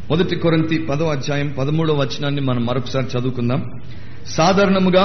మొదటి కొరంతి పదో అధ్యాయం పదమూడో వచనాన్ని మనం మరొకసారి చదువుకుందాం సాధారణముగా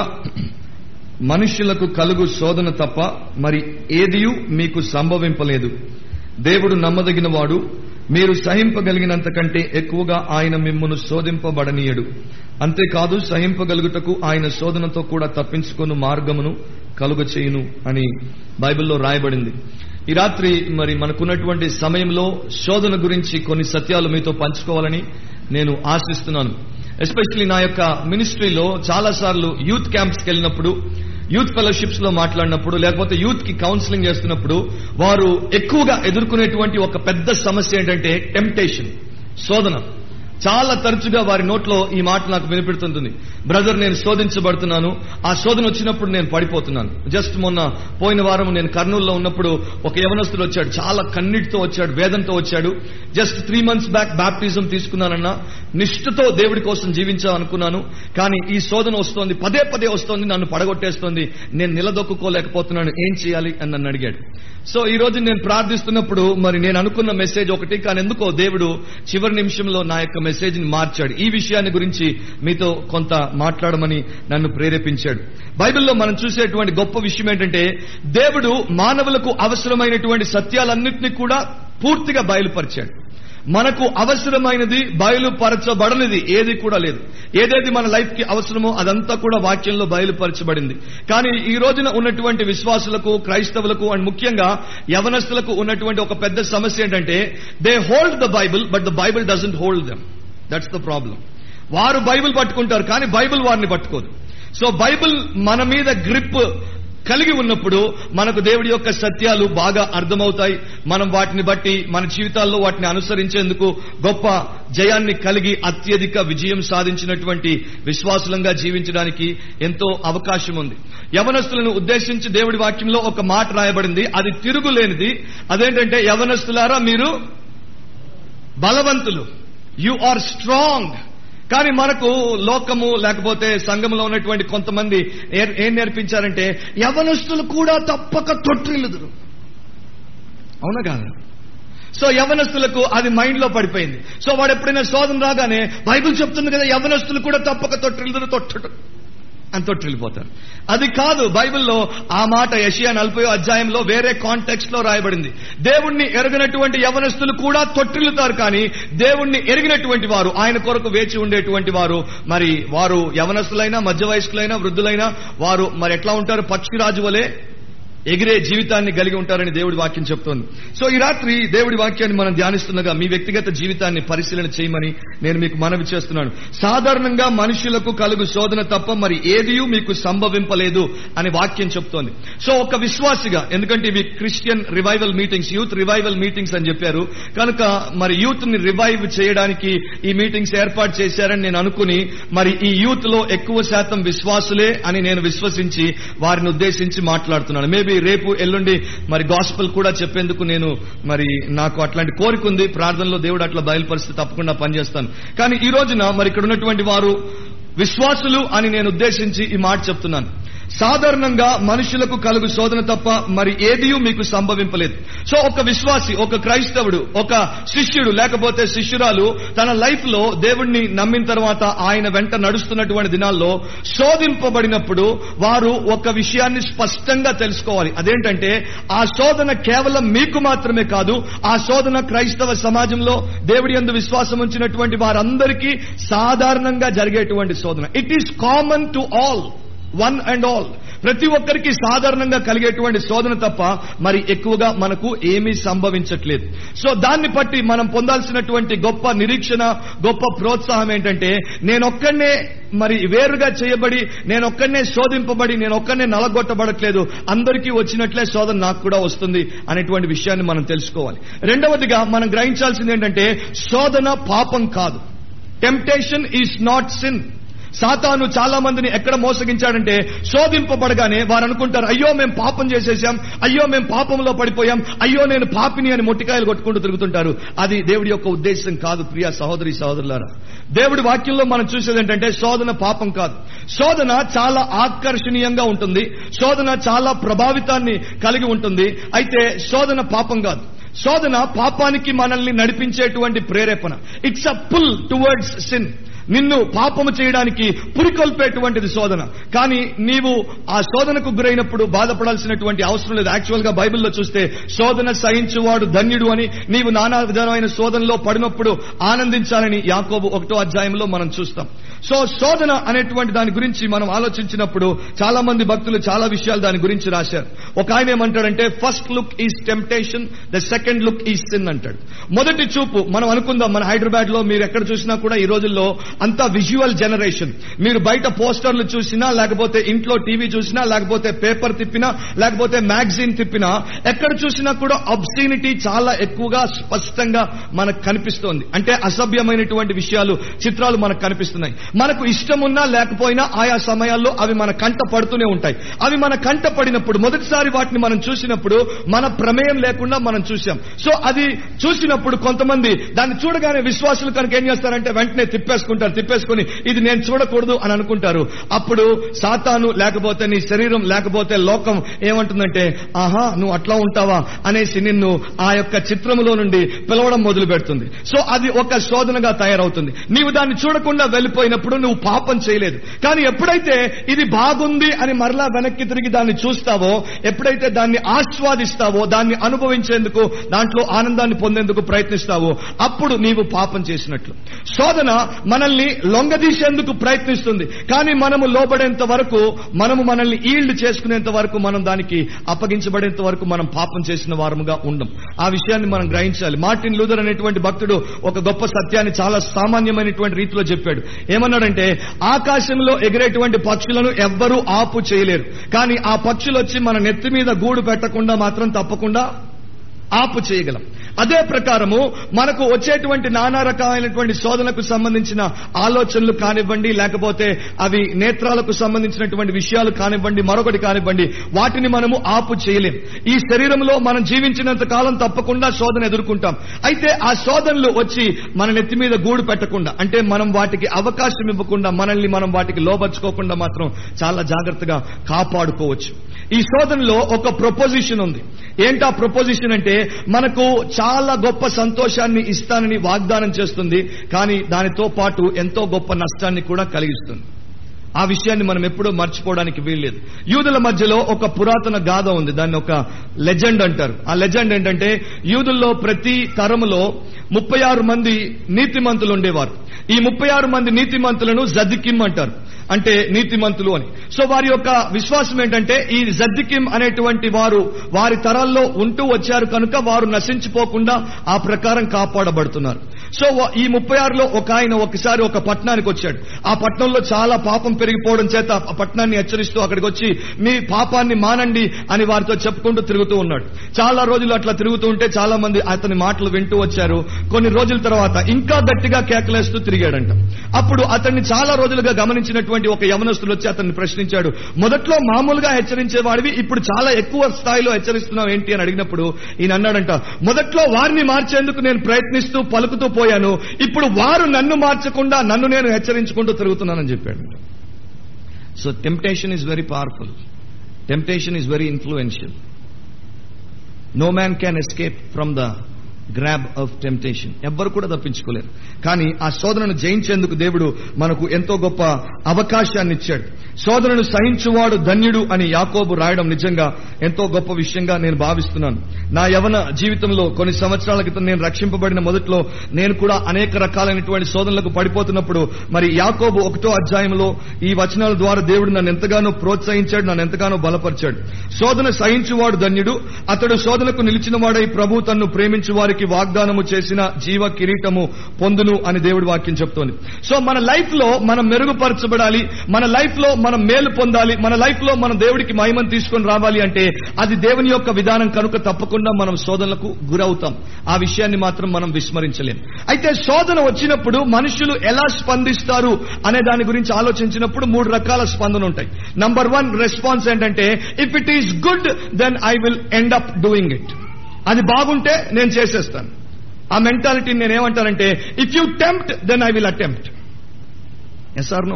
మనుష్యులకు కలుగు శోధన తప్ప మరి ఏదియూ మీకు సంభవింపలేదు దేవుడు నమ్మదగిన వాడు మీరు సహింపగలిగినంత కంటే ఎక్కువగా ఆయన మిమ్మును శోధింపబడనీయడు అంతేకాదు సహింపగలుగుటకు ఆయన శోధనతో కూడా తప్పించుకొను మార్గమును కలుగ చేయును అని బైబిల్లో రాయబడింది ఈ రాత్రి మరి మనకున్నటువంటి సమయంలో శోధన గురించి కొన్ని సత్యాలు మీతో పంచుకోవాలని నేను ఆశిస్తున్నాను ఎస్పెషల్లీ నా యొక్క మినిస్ట్రీలో చాలా సార్లు యూత్ క్యాంప్స్కి వెళ్ళినప్పుడు యూత్ ఫెలోషిప్స్ లో మాట్లాడినప్పుడు లేకపోతే యూత్ కి కౌన్సిలింగ్ చేస్తున్నప్పుడు వారు ఎక్కువగా ఎదుర్కొనేటువంటి ఒక పెద్ద సమస్య ఏంటంటే టెంప్టేషన్ శోధన చాలా తరచుగా వారి నోట్లో ఈ మాట నాకు వినిపెడుతుంటుంది బ్రదర్ నేను శోధించబడుతున్నాను ఆ శోధన వచ్చినప్పుడు నేను పడిపోతున్నాను జస్ట్ మొన్న పోయిన వారం నేను కర్నూలులో ఉన్నప్పుడు ఒక యవనస్తుడు వచ్చాడు చాలా కన్నీటితో వచ్చాడు వేదంతో వచ్చాడు just three months back baptism తీసుకున్నానన్నా నిష్ఠతో దేవుడి కోసం జీవించాలనుకున్నాను కానీ ఈ శోధన వస్తోంది పదే పదే వస్తోంది నన్ను పడగొట్టేస్తోంది నేను నిలదొక్కుకోలేకపోతున్నాను ఏం చేయాలి అని నన్ను అడిగాడు సో ఈ రోజు నేను ప్రార్థిస్తున్నప్పుడు మరి నేను అనుకున్న మెసేజ్ ఒకటి కానీ ఎందుకో దేవుడు చివరి నిమిషంలో నా యొక్క మెసేజ్ ని మార్చాడు ఈ విషయాన్ని గురించి మీతో కొంత మాట్లాడమని నన్ను ప్రేరేపించాడు బైబిల్లో మనం చూసేటువంటి గొప్ప విషయం ఏంటంటే దేవుడు మానవులకు అవసరమైనటువంటి సత్యాలన్నింటినీ కూడా పూర్తిగా బయలుపరిచాడు మనకు అవసరమైనది బయలుపరచబడనిది ఏది కూడా లేదు ఏదేది మన లైఫ్ కి అవసరమో అదంతా కూడా వాక్యంలో బయలుపరచబడింది కానీ ఈ రోజున ఉన్నటువంటి విశ్వాసులకు క్రైస్తవులకు అండ్ ముఖ్యంగా యవనస్తులకు ఉన్నటువంటి ఒక పెద్ద సమస్య ఏంటంటే they hold the Bible but the Bible doesn't hold them that's the problem వారు బైబిల్ పట్టుకుంటారు కానీ బైబిల్ వారిని పట్టుకోదు సో బైబిల్ మన మీద గ్రిప్ కలిగి ఉన్నప్పుడు మనకు దేవుడి యొక్క సత్యాలు బాగా అర్థమవుతాయి మనం వాటిని బట్టి మన జీవితాల్లో వాటిని అనుసరించేందుకు గొప్ప జయాన్ని కలిగి అత్యధిక విజయం సాధించినటువంటి విశ్వాసులంగా జీవించడానికి ఎంతో అవకాశం ఉంది యవనస్తులను ఉద్దేశించి దేవుడి వాక్యంలో ఒక మాట రాయబడింది అది తిరుగులేనిది అదేంటంటే యవనస్తులారా మీరు బలవంతులు యు ఆర్ స్ట్రాంగ్ కానీ మనకు లోకము లేకపోతే సంఘంలో ఉన్నటువంటి కొంతమంది ఏ- ఏం నేర్పించారంటే యవనస్తులు కూడా తప్పక తొట్టిల్లుదురు అవునా కాదా సో యవనస్తులకు అది మైండ్ లో పడిపోయింది సో వాడు ఎప్పుడైనా శోధన రాగానే బైబిల్ చెప్తుంది కదా యవనస్తులు కూడా తప్పక తొట్టిల్లుదురు తొట్టడు అని తొట్టిల్లిపోతారు అది కాదు బైబిల్లో ఆ మాట యషియా నలభై అధ్యాయంలో వేరే కాంటెక్స్ట్ లో రాయబడింది దేవుణ్ణి ఎరగనటువంటి యవనస్తులు కూడా తొట్టిల్లుతారు కానీ దేవుణ్ణి ఎరిగినటువంటి వారు ఆయన కొరకు వేచి ఉండేటువంటి వారు మరి వారు యవనస్తులైనా మధ్య వయస్కులైనా వృద్ధులైనా వారు మరి ఎట్లా ఉంటారు పక్షిరాజు వలె ఎగిరే జీవితాన్ని కలిగి ఉంటారని దేవుడి వాక్యం చెప్తోంది సో ఈ రాత్రి దేవుడి వాక్యాన్ని మనం ధ్యానిస్తుండగా మీ వ్యక్తిగత జీవితాన్ని పరిశీలన చేయమని నేను మీకు మనవి చేస్తున్నాను సాధారణంగా మనుషులకు కలుగు శోధన తప్ప మరి ఏదియూ మీకు సంభవింపలేదు అని వాక్యం చెప్తోంది సో ఒక విశ్వాసిగా ఎందుకంటే ఇవి Christian revival meetings youth revival meetings అని చెప్పారు కనుక మరి యూత్ ని రివైవ్ చేయడానికి ఈ మీటింగ్స్ ఏర్పాటు చేశారని నేను అనుకుని మరి ఈ యూత్ లో ఎక్కువ శాతం విశ్వాసులే అని నేను విశ్వసించి వారిని ఉద్దేశించి మాట్లాడుతున్నాను మేబీ రేపు ఎల్లుండి మరి గాస్పల్ కూడా చెప్పేందుకు నేను మరి నాకు అట్లాంటి కోరిక ఉంది ప్రార్థనలో దేవుడు అట్లా బయలుపరిస్తే తప్పకుండా పనిచేస్తాను కానీ ఈ రోజున మరి ఇక్కడ ఉన్నటువంటి వారు విశ్వాసులు అని నేను ఉద్దేశించి ఈ మాట చెప్తున్నాను సాధారణంగా మనుషులకు కలుగు శోధన తప్ప మరి ఏదియూ మీకు సంభవింపలేదు సో ఒక విశ్వాసి ఒక క్రైస్తవుడు ఒక శిష్యుడు లేకపోతే శిష్యురాలు తన లైఫ్ లో దేవుణ్ణి నమ్మిన తర్వాత ఆయన వెంట నడుస్తున్నటువంటి దినాల్లో శోధింపబడినప్పుడు వారు ఒక విషయాన్ని స్పష్టంగా తెలుసుకోవాలి అదేంటంటే ఆ శోధన కేవలం మీకు మాత్రమే కాదు ఆ శోధన క్రైస్తవ సమాజంలో దేవుడి యందు విశ్వాసం ఉంచినటువంటి వారందరికీ సాధారణంగా జరిగేటువంటి శోధన it is common to all one and all ప్రతి ఒక్కరికి సాధారణంగా కలిగేటువంటి శోధన తప్ప మరి ఎక్కువగా మనకు ఏమీ సంభవించట్లేదు సో దాన్ని బట్టి మనం పొందాల్సినటువంటి గొప్ప నిరీక్షణ గొప్ప ప్రోత్సాహం ఏంటంటే నేనొక్కనే మరి వేరుగా చేయబడి నేనొక్కనే శోధింపబడి నేనొక్కనే నలగొట్టబడట్లేదు అందరికీ వచ్చినట్లే శోధన నాకు కూడా వస్తుంది అనేటువంటి విషయాన్ని మనం తెలుసుకోవాలి రెండవదిగా మనం గ్రహించాల్సింది ఏంటంటే శోధన పాపం కాదు టెంప్టేషన్ ఈజ్ నాట్ సిన్ సాతాను చాలా మందిని ఎక్కడ మోసగించాడంటే శోధింపబడగానే వారు అనుకుంటారు అయ్యో మేము పాపం చేసేసాం అయ్యో మేము పాపంలో పడిపోయాం అయ్యో నేను పాపిని అని మొట్టికాయలు కొట్టుకుంటూ తిరుగుతుంటారు అది దేవుడి యొక్క ఉద్దేశం కాదు ప్రియ సహోదరి సహోదరులారా దేవుడి వాక్యంలో మనం చూసేది ఏంటంటే శోధన పాపం కాదు శోధన చాలా ఆకర్షణీయంగా ఉంటుంది శోధన చాలా ప్రభావితాన్ని కలిగి ఉంటుంది అయితే శోధన పాపం కాదు శోధన పాపానికి మనల్ని నడిపించేటువంటి ప్రేరేపణ it's a pull towards sin నిన్ను పాపము చేయడానికి పురికొల్పేటువంటిది శోధన కానీ నీవు ఆ శోధనకు గురైనప్పుడు బాధపడాల్సినటువంటి అవసరం లేదు యాక్చువల్ గా బైబిల్లో చూస్తే శోధన సహించువాడు ధన్యుడు అని నీవు నానా విధమైన శోధనలో పడినప్పుడు ఆనందించాలని యాకోబు ఒకటో అధ్యాయంలో మనం చూస్తాం సో శోధన అనేటువంటి దాని గురించి మనం ఆలోచించినప్పుడు చాలా మంది భక్తులు చాలా విషయాలు దాని గురించి రాశారు ఒక ఆయన ఏమంటాడంటే first look is temptation the second look is sin అంటాడు మొదటి చూపు మనం అనుకుందాం మన హైదరాబాద్ లో మీరు ఎక్కడ చూసినా కూడా ఈ రోజుల్లో అంతా విజువల్ జనరేషన్ మీరు బయట పోస్టర్లు చూసినా లేకపోతే ఇంట్లో టీవీ చూసినా లేకపోతే పేపర్ తిప్పినా లేకపోతే మ్యాగజైన్ తిప్పినా ఎక్కడ చూసినా కూడా అబ్సీనిటీ చాలా ఎక్కువగా స్పష్టంగా మనకు కనిపిస్తోంది అంటే అసభ్యమైనటువంటి విషయాలు చిత్రాలు మనకు కనిపిస్తున్నాయి మనకు ఇష్టమున్నా లేకపోయినా ఆయా సమయాల్లో అవి మన కంట పడుతూనే ఉంటాయి అవి మన కంట పడినప్పుడు మొదటిసారి వాటిని మనం చూసినప్పుడు మన ప్రమేయం లేకుండా మనం చూసాం సో అది చూసినప్పుడు కొంతమంది దాన్ని చూడగానే విశ్వాసులు కనుక ఏం చేస్తారంటే వెంటనే తిప్పేసుకుంటారు తిప్పేసుకుని ఇది నేను చూడకూడదు అని అనుకుంటారు అప్పుడు సాతాను లేకపోతే నీ శరీరం లేకపోతే లోకం ఏమంటుందంటే ఆహా నువ్వు అట్లా ఉంటావా అనేసి నిన్ను ఆ యొక్క చిత్రములో నుండి పిలవడం మొదలు పెడుతుంది సో అది ఒక శోధనగా తయారవుతుంది నీవు దాన్ని చూడకుండా వెళ్ళిపోయినప్పుడు నువ్వు పాపం చేయలేదు కానీ ఎప్పుడైతే ఇది బాగుంది అని మరలా వెనక్కి తిరిగి దాన్ని చూస్తావో ఎప్పుడైతే దాన్ని ఆస్వాదిస్తావో దాన్ని అనుభవించేందుకు దాంట్లో ఆనందాన్ని పొందేందుకు ప్రయత్నిస్తావో అప్పుడు నీవు పాపం చేసినట్లు శోధన మనల్ని లొంగదీసేందుకు ప్రయత్నిస్తుంది కానీ మనము లోబడేంత వరకు మనము మనల్ని ఈల్డ్ చేసుకునేంత వరకు మనం దానికి అప్పగించబడేంత వరకు మనం పాపం చేసిన వారముగా ఉండం ఆ విషయాన్ని మనం గ్రహించాలి మార్టిన్ లూథర్ అనేటువంటి భక్తుడు ఒక గొప్ప సత్యాన్ని చాలా సామాన్యమైనటువంటి రీతిలో చెప్పాడు ఏమన్నాడంటే ఆకాశంలో ఎగిరేటువంటి పక్షులను ఎవ్వరూ ఆపు చేయలేరు కానీ ఆ పక్షులు వచ్చి మన నెత్తి మీద గూడు పెట్టకుండా మాత్రం తప్పకుండా ఆపు చేయగలం అదే ప్రకారము మనకు వచ్చేటువంటి నానా రకాలైనటువంటి శోధనకు సంబంధించిన ఆలోచనలు కానివ్వండి లేకపోతే అవి నేత్రాలకు సంబంధించినటువంటి విషయాలు కానివ్వండి మరొకటి కానివ్వండి వాటిని మనము ఆపు చేయలేం ఈ శరీరంలో మనం జీవించినంత కాలం తప్పకుండా శోధన ఎదుర్కొంటాం అయితే ఆ శోధనలు వచ్చి మన నెత్తి మీద గూడు పెట్టకుండా అంటే మనం వాటికి అవకాశం ఇవ్వకుండా మనల్ని మనం వాటికి లోబర్చుకోకుండా మాత్రం చాలా జాగ్రత్తగా కాపాడుకోవచ్చు ఈ శోధనలో ఒక ప్రపోజిషన్ ఉంది ఏంటా ప్రపోజిషన్ అంటే మనకు చాలా గొప్ప సంతోషాన్ని ఇస్తానని వాగ్దానం చేస్తుంది కానీ దానితో పాటు ఎంతో గొప్ప నష్టాన్ని కూడా కలిగిస్తుంది ఆ విషయాన్ని మనం ఎప్పుడూ మర్చిపోవడానికి వీల్లేదు యూదుల మధ్యలో ఒక పురాతన గాథ ఉంది దాన్ని ఒక లెజెండ్ అంటారు ఆ లెజెండ్ ఏంటంటే యూదుల్లో ప్రతి తరములో ముప్పై ఆరు మంది నీతిమంతులు ఉండేవారు ఈ ముప్పై ఆరు మంది నీతిమంతులను జద్దికిం అంటారు అంటే నీతిమంతులు అని సో వారి యొక్క విశ్వాసం ఏంటంటే ఈ జద్దికిం అనేటువంటి వారు వారి తరాల్లో ఉంటూ వచ్చారు కనుక వారు నశించిపోకుండా ఆ ప్రకారం కాపాడబడుతున్నారు సో ఈ ముప్పై ఆరులో ఒక ఆయన ఒకసారి ఒక పట్టణానికి వచ్చాడు ఆ పట్టణంలో చాలా పాపం పెరిగిపోవడం చేత ఆ పట్టణాన్ని హెచ్చరిస్తూ అక్కడికి వచ్చి మీ పాపాన్ని మానండి అని వారితో చెప్పుకుంటూ తిరుగుతూ ఉన్నాడు చాలా రోజులు అట్లా తిరుగుతూ ఉంటే చాలా మంది అతని మాటలు వింటూ వచ్చారు కొన్ని రోజుల తర్వాత ఇంకా గట్టిగా కేకలేస్తూ తిరిగాడంట అప్పుడు అతన్ని చాలా రోజులుగా గమనించినటువంటి ఒక యవనస్తుడు వచ్చి అతన్ని ప్రశ్నించాడు మొదట్లో మామూలుగా హెచ్చరించేవాడివి ఇప్పుడు చాలా ఎక్కువ స్థాయిలో హెచ్చరిస్తున్నావు ఏంటి అని అడిగినప్పుడు ఈయన అన్నాడంట మొదట్లో వారిని మార్చేందుకు నేను ప్రయత్నిస్తూ పలుకుతూ పోయాను ఇప్పుడు వారు నన్ను మార్చకుండా నన్ను నేను హెచ్చరించుకుంటూ తిరుగుతున్నానని చెప్పాడు so temptation is very powerful temptation is very influential no man can escape from the grab of temptation ఎవ్వరు కూడా తప్పించుకోలేరు కానీ ఆ శోధనను జయించేందుకు దేవుడు మనకు ఎంతో గొప్ప అవకాశాన్ని ఇచ్చాడు శోధనను సహించువాడు ధన్యుడు అని యాకోబు రాయడం నిజంగా ఎంతో గొప్ప విషయంగా నేను భావిస్తున్నాను నా యవన జీవితంలో కొన్ని సంవత్సరాల క్రితం నేను రక్షింపబడిన మొదట్లో నేను కూడా అనేక రకాలైనటువంటి శోధనలకు పడిపోతున్నప్పుడు మరి యాకోబు ఒకటో అధ్యాయంలో ఈ వచనాల ద్వారా దేవుడు నన్ను ఎంతగానో ప్రోత్సహించాడు నన్ను ఎంతగానో బలపరిచాడు శోధన సహించువాడు ధన్యుడు అతడు శోధనకు నిలిచిన వాడై ప్రభు తన్ను ప్రేమించు వారికి వాగ్దానము చేసిన జీవ కిరీటము పొందును అని దేవుడి వాక్యం చెప్తోంది సో మన లైఫ్ లో మనం మెరుగుపరచబడాలి మన లైఫ్ లో మనం మేలు పొందాలి మన లైఫ్ లో మన దేవుడికి మహిమను తీసుకొని రావాలి అంటే అది దేవుని యొక్క విధానం కనుక తప్పకుండా మనం శోధనలకు గురవుతాం ఆ విషయాన్ని మాత్రం మనం విస్మరించలేం అయితే శోధన వచ్చినప్పుడు మనుషులు ఎలా స్పందిస్తారు అనే దాని గురించి ఆలోచించినప్పుడు మూడు రకాల స్పందన ఉంటాయి నంబర్ వన్ రెస్పాన్స్ ఏంటంటే if it is good then I will end up doing it అది బాగుంటే నేను చేసేస్తాను ఆ మెంటాలిటీని నేను ఏమంటానంటే if you tempt then I will attempt yes or no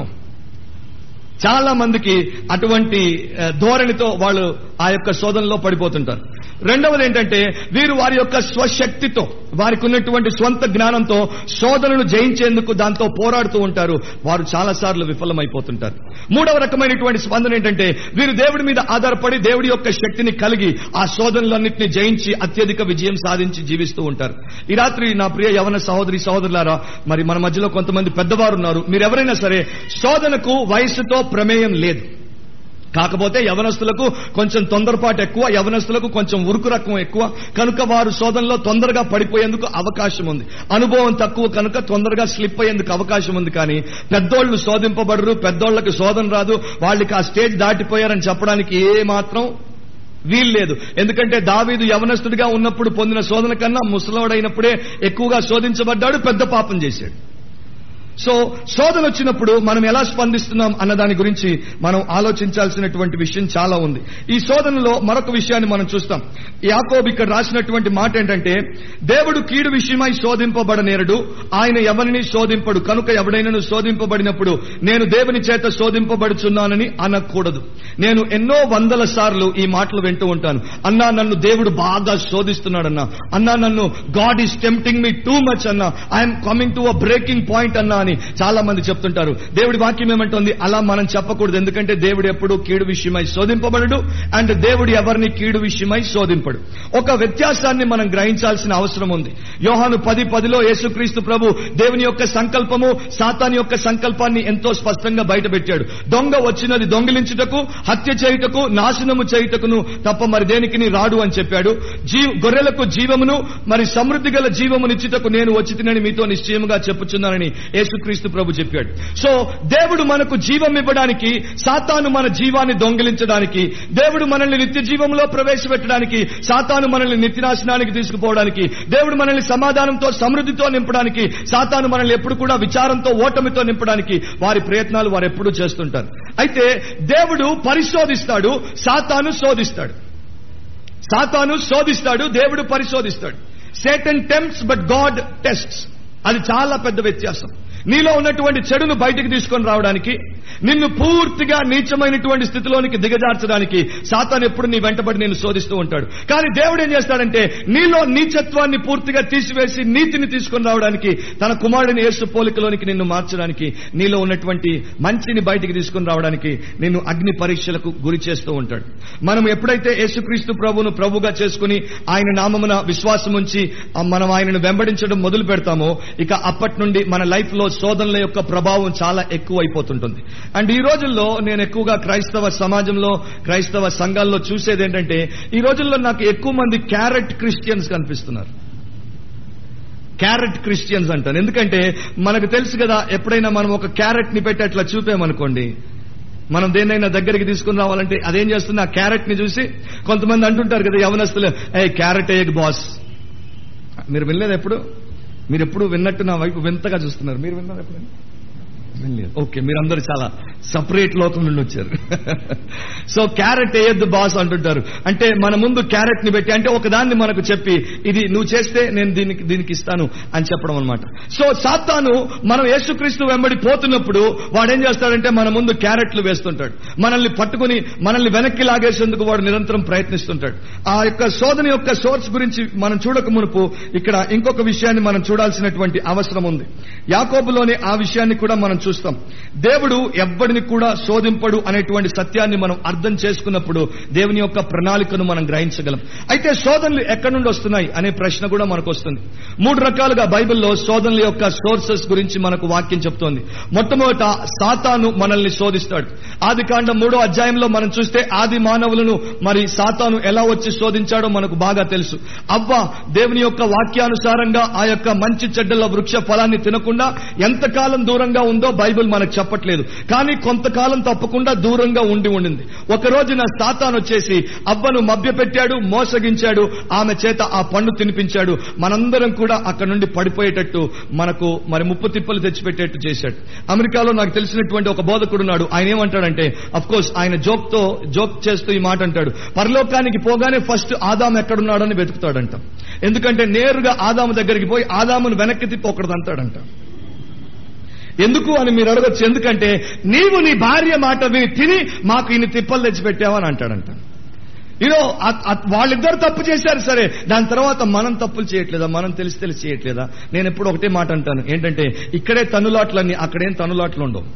చాలా మందికి అటువంటి ధోరణితో వాళ్ళు ఆ యొక్క శోధనలో పడిపోతుంటారు రెండవది ఏంటంటే వీరు వారి యొక్క స్వశక్తితో వారికి ఉన్నటువంటి స్వంత జ్ఞానంతో శోధనను జయించేందుకు దాంతో పోరాడుతూ ఉంటారు వారు చాలా సార్లు విఫలమైపోతుంటారు మూడవ రకమైనటువంటి స్పందన ఏంటంటే వీరు దేవుడి మీద ఆధారపడి దేవుడి యొక్క శక్తిని కలిగి ఆ శోధనలన్నింటినీ జయించి అత్యధిక విజయం సాధించి జీవిస్తూ ఉంటారు ఈ రాత్రి నా ప్రియ యవన సహోదరి సహోదరులారా మరి మన మధ్యలో కొంతమంది పెద్దవారు ఉన్నారు మీరు ఎవరైనా సరే శోధనకు వయసుతో ప్రమేయం లేదు కాకపోతే యవనస్తులకు కొంచెం తొందరపాటు ఎక్కువ యవనస్తులకు కొంచెం ఉరుకు రకం ఎక్కువ కనుక వారు శోధనలో తొందరగా పడిపోయేందుకు అవకాశం ఉంది అనుభవం తక్కువ కనుక తొందరగా స్లిప్ అయ్యేందుకు అవకాశం ఉంది కానీ పెద్దోళ్లు శోధింపబడరు పెద్దోళ్లకు శోధన రాదు వాళ్ళకి ఆ స్టేజ్ దాటిపోయారని చెప్పడానికి ఏ మాత్రం వీల్లేదు ఎందుకంటే దావీదు యవనస్తుడిగా ఉన్నప్పుడు పొందిన శోధన కన్నా ముసలోడైనప్పుడే ఎక్కువగా శోధించబడ్డాడు పెద్ద పాపం చేశాడు సో శోధన వచ్చినప్పుడు మనం ఎలా స్పందిస్తున్నాం అన్న దాని గురించి మనం ఆలోచించాల్సినటువంటి విషయం చాలా ఉంది ఈ శోధనలో మరొక విషయాన్ని మనం చూస్తాం యాకోబు ఇక్కడ రాసినటువంటి మాట ఏంటంటే దేవుడు కీడు విషయమై శోధింపబడనేరడు ఆయన ఎవరిని శోధింపడు కనుక ఎవడైనను శోధింపబడినప్పుడు నేను దేవుని చేత శోధింపబడుచున్నానని అనకూడదు నేను ఎన్నో వందల సార్లు ఈ మాటలు వింటూ ఉంటాను అన్నా నన్ను దేవుడు బాగా శోధిస్తున్నాడన్నా అన్నా నన్ను God is tempting me too much అన్నా I'm coming to a breaking point అన్నా అని చాలా మంది చెప్తుంటారు దేవుడి వాక్యం ఏమంటుంది అలా మనం చెప్పకూడదు ఎందుకంటే దేవుడు ఎప్పుడు కీడు విషయమై శోధింపబడడు అండ్ దేవుడు ఎవరిని కీడు విషయమై శోధింపడు ఒక వ్యత్యాసాన్ని మనం గ్రహించాల్సిన అవసరం ఉంది యోహాను పది పదిలో యేసుక్రీస్తు ప్రభు దేవుని యొక్క సంకల్పము సాతాని యొక్క సంకల్పాన్ని ఎంతో స్పష్టంగా బయటపెట్టాడు దొంగ వచ్చినది దొంగిలించుటకు హత్య చేయుటకు నాశనము చేయుటకును తప్ప మరి దేనికి రాడు అని చెప్పాడు జీవ గొర్రెలకు జీవమును మరి సమృద్ధి గల జీవమునిచ్చుటకు నేను వచ్చి తినని మీతో నిశ్చయముగా చెప్పుచున్నానని యేసుక్రీస్తు ప్రభు చెప్పాడు సో దేవుడు మనకు జీవం ఇవ్వడానికి సాతాను మన జీవాన్ని దొంగిలించడానికి దేవుడు మనల్ని నిత్య జీవంలో ప్రవేశపెట్టడానికి సాతాను మనల్ని నిత్యనాశనానికి తీసుకుపోవడానికి దేవుడు మనల్ని సమాధానంతో సమృద్ధితో నింపడానికి సాతాను మనల్ని ఎప్పుడు కూడా విచారంతో ఓటమితో నింపడానికి వారి ప్రయత్నాలు వారు ఎప్పుడూ చేస్తుంటారు అయితే దేవుడు పరిశోధిస్తాడు సాతాను శోధిస్తాడు సాతాను శోధిస్తాడు దేవుడు పరిశోధిస్తాడు Satan tempts but God tests అది చాలా పెద్ద వ్యత్యాసం నీలో ఉన్నటువంటి చెడును బయటికి తీసుకొని రావడానికి నిన్ను పూర్తిగా నీచమైనటువంటి స్థితిలోనికి దిగజార్చడానికి సాతాను ఎప్పుడు నీ వెంటబడి నేను శోధిస్తూ ఉంటాడు కానీ దేవుడు ఏం చేస్తాడంటే నీలో నీచత్వాన్ని పూర్తిగా తీసివేసి నీతిని తీసుకొని రావడానికి తన కుమారుడిని యేసు పోలికలోనికి నిన్ను మార్చడానికి నీలో ఉన్నటువంటి మంచిని బయటికి తీసుకొని రావడానికి నిన్ను అగ్ని పరీక్షలకు గురి చేస్తూ ఉంటాడు మనం ఎప్పుడైతే యేసుక్రీస్తు ప్రభువును ప్రభుగా చేసుకుని ఆయన నామమున విశ్వాసం ఉంచి ఆ, మనం ఆయనను వెంబడించడం మొదలు పెడతామో ఇక అప్పటి నుండి మన లైఫ్ లో శోధనల యొక్క ప్రభావం చాలా ఎక్కువ అయిపోతుంటుంది అండ్ ఈ రోజుల్లో నేను ఎక్కువగా క్రైస్తవ సమాజంలో క్రైస్తవ సంఘాల్లో చూసేది ఏంటంటే ఈ రోజుల్లో నాకు ఎక్కువ మంది క్యారెట్ క్రిస్టియన్స్ కనిపిస్తున్నారు క్యారెట్ క్రిస్టియన్స్ అంటాను ఎందుకంటే మనకు తెలుసు కదా ఎప్పుడైనా మనం ఒక క్యారెట్ ని పెట్టి అట్లా చూపామనుకోండి మనం దేన్నైనా దగ్గరికి తీసుకుని రావాలంటే అదేం చేస్తుంది ఆ క్యారెట్ ని చూసి కొంతమంది అంటుంటారు కదా యవనస్తులు ఏ క్యారెట్ ఏగ్ బాస్ మీరు వినలేదు ఎప్పుడు మీరు ఎప్పుడు విన్నట్టు నా వైపు వింతగా చూస్తున్నారు మీరు విన్నారు ఎప్పుడైనా వినలేదు ఓకే మీరందరూ చాలా సపరేట్ లోకం నుండి వచ్చారు సో క్యారెట్ వేయద్దు బాస్ అంటుంటారు అంటే మన ముందు క్యారెట్ ని పెట్టి అంటే ఒకదాన్ని మనకు చెప్పి ఇది నువ్వు చేస్తే నేను దీనికి దీనికి ఇస్తాను అని చెప్పడం అనమాట సో సాతాను మనం యేసుక్రీస్తు వెంబడి పోతున్నప్పుడు వాడేం చేస్తాడంటే మన ముందు క్యారెట్లు వేస్తుంటాడు మనల్ని పట్టుకుని మనల్ని వెనక్కి లాగేసేందుకు వాడు నిరంతరం ప్రయత్నిస్తుంటాడు ఆ యొక్క శోధన యొక్క సోర్స్ గురించి మనం చూడక మునుపు ఇక్కడ ఇంకొక విషయాన్ని మనం చూడాల్సినటువంటి అవసరం ఉంది యాకోబులోని ఆ విషయాన్ని కూడా మనం చూస్తాం దేవుడు ఎవ్వడిని కూడా శోధింపడు అనేటువంటి సత్యాన్ని మనం అర్థం చేసుకున్నప్పుడు దేవుని యొక్క ప్రణాళికను మనం గ్రహించగలం అయితే శోధనలు ఎక్కడి నుండి వస్తున్నాయి అనే ప్రశ్న కూడా మనకు వస్తుంది మూడు రకాలుగా బైబిల్లో శోధనల యొక్క సోర్సెస్ గురించి మనకు వాక్యం చెప్తోంది మొట్టమొదట సాతాను మనల్ని శోధిస్తాడు ఆది కాండం మూడో అధ్యాయంలో మనం చూస్తే ఆది మానవులను మరి సాతాను ఎలా వచ్చి శోధించాడో మనకు బాగా తెలుసు అవ్వ దేవుని యొక్క వాక్యానుసారంగా ఆ యొక్క మంచి చెడ్డల వృక్ష ఫలాన్ని తినకుండా ఎంతకాలం దూరంగా ఉందో బైబిల్ మనకు చెప్పట్లేదు కానీ కొంతకాలం తప్పకుండా దూరంగా ఉండి ఉండింది ఒక రోజున సాతాన్ వచ్చేసి అవ్వను మభ్యపెట్టాడు మోసగించాడు ఆమె చేత ఆ పండు తినిపించాడు మనందరం కూడా అక్కడ నుండి పడిపోయేటట్టు మనకు మరి ముప్పు తిప్పలు తెచ్చిపెట్టేట్టు చేశాడు అమెరికాలో నాకు తెలిసినటువంటి ఒక బోధకుడు ఉన్నాడు ఆయన ఏమంటాడంటే అఫ్ కోర్స్ ఆయన జోక్ తో జోక్ చేస్తూ ఈ మాట అంటాడు పరలోకానికి పోగానే ఫస్ట్ ఆదాం ఎక్కడున్నాడని వెతుకుతాడంట ఎందుకంటే నేరుగా ఆదాము దగ్గరికి పోయి ఆదామును వెనక్కి తిప్పి ఒకటి అంటాడంట ఎందుకు అని మీరు అడగచ్చు ఎందుకంటే నీవు నీ భార్య మాట విని తిని మాకు ఇన్ని తిప్పలు తెచ్చిపెట్టావని అంటాడంట యూనో వాళ్ళిద్దరు తప్పు చేశారు సరే దాని తర్వాత మనం తప్పులు చేయట్లేదా మనం తెలిసి తెలిసి చేయట్లేదా నేను ఎప్పుడు ఒకటే మాట అంటాను ఏంటంటే ఇక్కడే తనులాట్లన్నీ అక్కడేం తనులాట్లు ఉండవు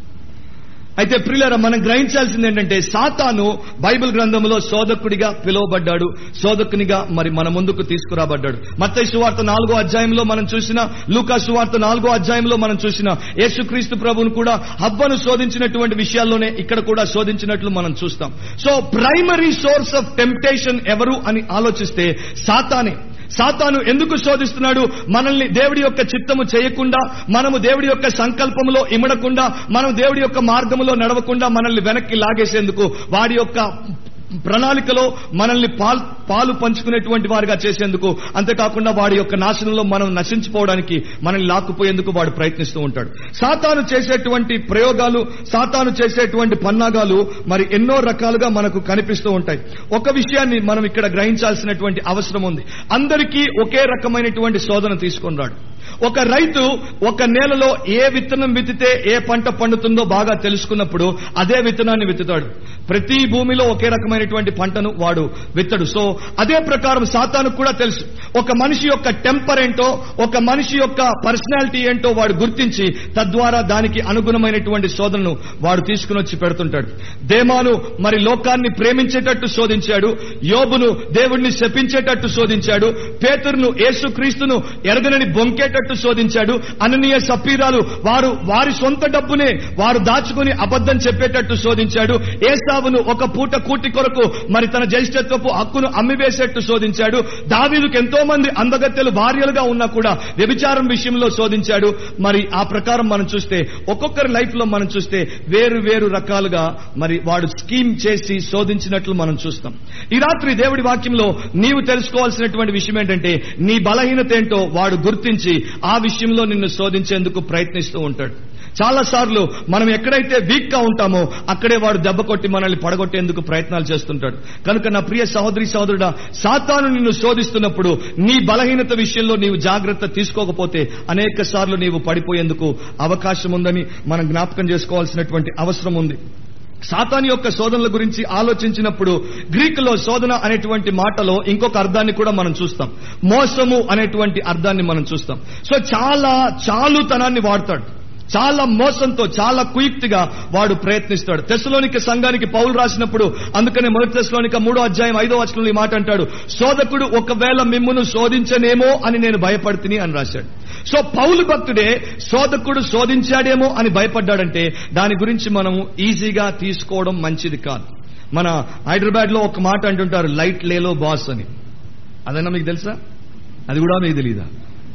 అయితే ప్రియులరా మనం గ్రహించాల్సింది ఏంటంటే సాతాను బైబిల్ గ్రంథంలో శోధకుడిగా పిలువబడ్డాడు శోధకునిగా మరి మన ముందుకు తీసుకురాబడ్డాడు మత్తయి సువార్త నాలుగో అధ్యాయంలో మనం చూసిన లూకా సువార్త నాలుగో అధ్యాయంలో మనం చూసిన యేసుక్రీస్తు ప్రభువును కూడా హవ్వను శోధించినటువంటి విషయాల్లోనే ఇక్కడ కూడా శోధించినట్లు మనం చూస్తాం so primary source of temptation ఎవరు అని ఆలోచిస్తే సాతానే సాతాను ఎందుకు శోధిస్తున్నాడు మనల్ని దేవుడి యొక్క చిత్తము చేయకుండా మనము దేవుడి యొక్క సంకల్పములో ఇమడకుండా మనం దేవుడి యొక్క మార్గములో నడవకుండా మనల్ని వెనక్కి లాగేసేందుకు వాడి యొక్క ప్రణాళికలో మనల్ని పాల్ పాలు పంచుకునేటువంటి వారిగా చేసేందుకు అంతేకాకుండా వాడి యొక్క నాశనంలో మనం నశించిపోవడానికి మనల్ని లాక్కుపోయేందుకు వాడు ప్రయత్నిస్తూ ఉంటాడు సాతాను చేసేటువంటి ప్రయోగాలు సాతాను చేసేటువంటి పన్నాగాలు మరి ఎన్నో రకాలుగా మనకు కనిపిస్తూ ఉంటాయి ఒక విషయాన్ని మనం ఇక్కడ గ్రహించాల్సినటువంటి అవసరం ఉంది అందరికీ ఒకే రకమైనటువంటి శోధన తీసుకొని రాడు ఒక రైతు ఒక నేలలో ఏ విత్తనం విత్తితే ఏ పంట పండుతుందో బాగా తెలుసుకున్నప్పుడు అదే విత్తనాన్ని విత్తుతాడు ప్రతి భూమిలో ఒకే రకమైనటువంటి పంటను వాడు విత్తడు సో అదే ప్రకారం సాతాను కూడా తెలుసు ఒక మనిషి యొక్క టెంపర్ ఏంటో ఒక మనిషి యొక్క పర్సనాలిటీ ఏంటో వాడు గుర్తించి తద్వారా దానికి అనుగుణమైనటువంటి శోధనను వాడు తీసుకుని వచ్చి పెడుతుంటాడు దేమాను మరి లోకాన్ని ప్రేమించేటట్టు శోధించాడు యోబును దేవుణ్ణి శపించేటట్టు శోధించాడు పేతురును యేసుక్రీస్తును ఎరగనని బొంకేటట్టు శోధించాడు అననీయ సపీరాలు వారు వారి సొంత డబ్బునే వారు దాచుకుని అబద్ధం చెప్పేటట్టు శోధించాడు ఏసావును ఒక పూట కూటి కొరకు మరి తన జ్యేష్ఠత్వపు హక్కును అమ్మివేసేట్టు శోధించాడు దావీదుకు ఎంతో మంది అందగత్తెలు భార్యలుగా ఉన్నా కూడా వ్యభిచారం విషయంలో శోధించాడు మరి ఆ ప్రకారం మనం చూస్తే ఒక్కొక్కరి లైఫ్ లో మనం చూస్తే వేరు వేరు రకాలుగా మరి వాడు స్కీమ్ చేసి శోధించినట్లు మనం చూస్తాం ఈ రాత్రి దేవుడి వాక్యంలో నీవు తెలుసుకోవాల్సినటువంటి విషయం ఏంటంటే నీ బలహీనత ఏంటో వాడు గుర్తించి ఆ విషయంలో నిన్ను శోధించేందుకు ప్రయత్నిస్తూ ఉంటాడు చాలా సార్లు మనం ఎక్కడైతే వీక్ గా ఉంటామో అక్కడే వాడు దెబ్బ కొట్టి మనల్ని పడగొట్టేందుకు ప్రయత్నాలు చేస్తుంటాడు కనుక నా ప్రియ సహోదరి సహోదరుడా సాతాను నిన్ను శోధిస్తున్నప్పుడు నీ బలహీనత విషయంలో నీవు జాగ్రత్త తీసుకోకపోతే అనేక సార్లు నీవు పడిపోయేందుకు అవకాశం ఉందని మనం జ్ఞాపకం చేసుకోవాల్సినటువంటి అవసరం ఉంది సాతాన్ యొక్క శోధనల గురించి ఆలోచించినప్పుడు గ్రీకులో శోధన అనేటువంటి మాటలో ఇంకొక అర్థాన్ని కూడా మనం చూస్తాం మోసము అనేటువంటి అర్థాన్ని మనం చూస్తాం సో చాలా చాలుతనాన్ని వాడతాడు చాలా మోసంతో చాలా కుయుక్తిగా వాడు ప్రయత్నిస్తాడు తెశలోనిక సంఘానికి పౌలు రాసినప్పుడు అందుకనే మొదటి తెశలోనిక మూడో అధ్యాయం ఐదో వచనంలో ఈ మాట అంటాడు శోధకుడు ఒకవేళ మిమ్మును శోధించనేమో అని నేను భయపడుతుని అని రాశాడు సో పౌలు భక్తుడే శోధకుడు శోధించాడేమో అని భయపడ్డాడంటే దాని గురించి మనం ఈజీగా తీసుకోవడం మంచిది కాదు మన హైదరాబాద్ లో ఒక మాట అంటుంటారు లైట్ లేలో బాస్ అని అదన్నా మీకు తెలుసా అది కూడా మీకు తెలియదా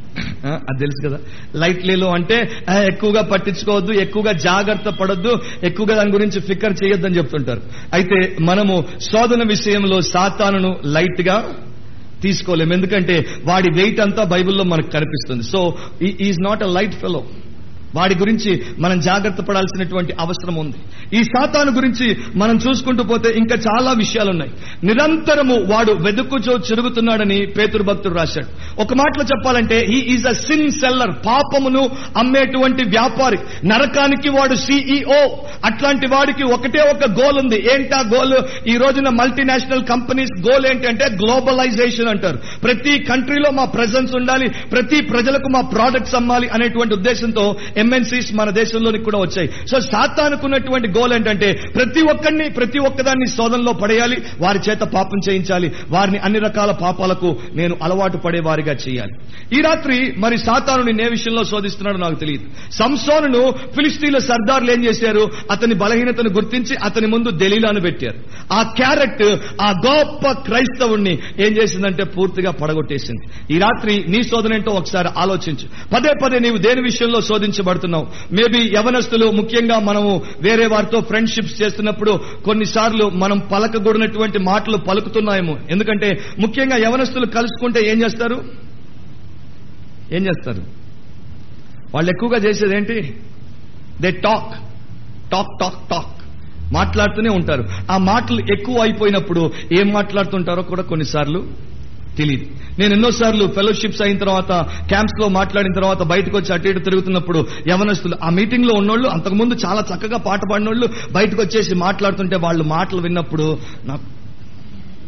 ఆ, అది తెలుసు కదా లైట్ లేలో అంటే ఆ, ఎక్కువగా పట్టించుకోవద్దు ఎక్కువగా జాగ్రత్త పడొద్దు ఎక్కువగా దాని గురించి ఫికర్ చేయొద్దని చెప్తుంటారు అయితే మనము శోధన విషయంలో సాతానును లైట్ గా తీసుకోలేము ఎందుకంటే వాడి వెయిట్ అంతా బైబిల్లో మనకు కనిపిస్తుంది so is not a light fellow వాడి గురించి మనం జాగ్రత్త పడాల్సినటువంటి అవసరం ఉంది ఈ సాతాను గురించి మనం చూసుకుంటూ పోతే ఇంకా చాలా విషయాలు ఉన్నాయి నిరంతరము వాడు వెతుకుచో చెరుగుతున్నాడని పేతురు భక్తుడు రాశాడు ఒక మాటలో చెప్పాలంటే ఈ ఈజ్ అ సిన్ సెల్లర్ పాపమును అమ్మేటువంటి వ్యాపారి నరకానికి వాడు సిఇఓ అట్లాంటి వాడికి ఒకటే ఒక గోల్ ఉంది ఏంటా గోల్ ఈ రోజున మల్టీనేషనల్ కంపెనీస్ గోల్ ఏంటంటే గ్లోబలైజేషన్ అంటారు ప్రతి కంట్రీలో మా ప్రెజెన్స్ ఉండాలి ప్రతి ప్రజలకు మా ప్రోడక్ట్స్ అమ్మాలి అనేటువంటి ఉద్దేశంతో ఎంఎన్సీస్ మన దేశంలోనికి కూడా వచ్చాయి సో సాతానుకున్నటువంటి గోల్ ఏంటంటే ప్రతి ఒక్కరిని ప్రతి ఒక్కదాన్ని శోధనలో పడేయాలి వారి చేత పాపం చేయించాలి వారిని అన్ని రకాల పాపాలకు నేను అలవాటు పడే వారిగా చేయాలి ఈ రాత్రి మరి సాతాను ఏ విషయంలో శోధిస్తున్నాడో నాకు తెలియదు సంసోనును ఫిలిస్తీన్ల సర్దార్లు ఏం చేశారు అతని బలహీనతను గుర్తించి అతని ముందు దలీలాను పెట్టారు ఆ క్యారెట్ ఆ గొప్ప క్రైస్తవుణ్ణి ఏం చేసిందంటే పూర్తిగా పడగొట్టేసింది ఈ రాత్రి నీ శోధన ఏంటో ఒకసారి ఆలోచించు పదే పదే నీవు దేని విషయంలో శోధించబడుతున్నావు మేబీ యవనస్తులు ముఖ్యంగా మనము వేరే వారితో ఫ్రెండ్షిప్స్ చేస్తున్నప్పుడు కొన్నిసార్లు మనం పలకగూడినటువంటి మాటలు పలుకుతున్నాయేమో ఎందుకంటే ముఖ్యంగా యవనస్తులు కలుసుకుంటే ఏం చేస్తారు ఏం చేస్తారు వాళ్ళు ఎక్కువగా చేసేది ఏంటి they talk talk talk talk మాట్లాడుతూనే ఉంటారు ఆ మాటలు ఎక్కువ అయిపోయినప్పుడు ఏం మాట్లాడుతుంటారో కూడా కొన్నిసార్లు తెలియదు నేను ఎన్నోసార్లు ఫెలోషిప్స్ అయిన తర్వాత క్యాంప్స్ లో మాట్లాడిన తర్వాత బయటకు వచ్చి అటు ఇటు తిరుగుతున్నప్పుడు యవనస్తులు ఆ మీటింగ్ లో ఉన్నోళ్ళు అంతకుముందు చాలా చక్కగా పాట పాడినోళ్ళు బయటకు వచ్చేసి మాట్లాడుతుంటే వాళ్ళు మాటలు విన్నప్పుడు నాకు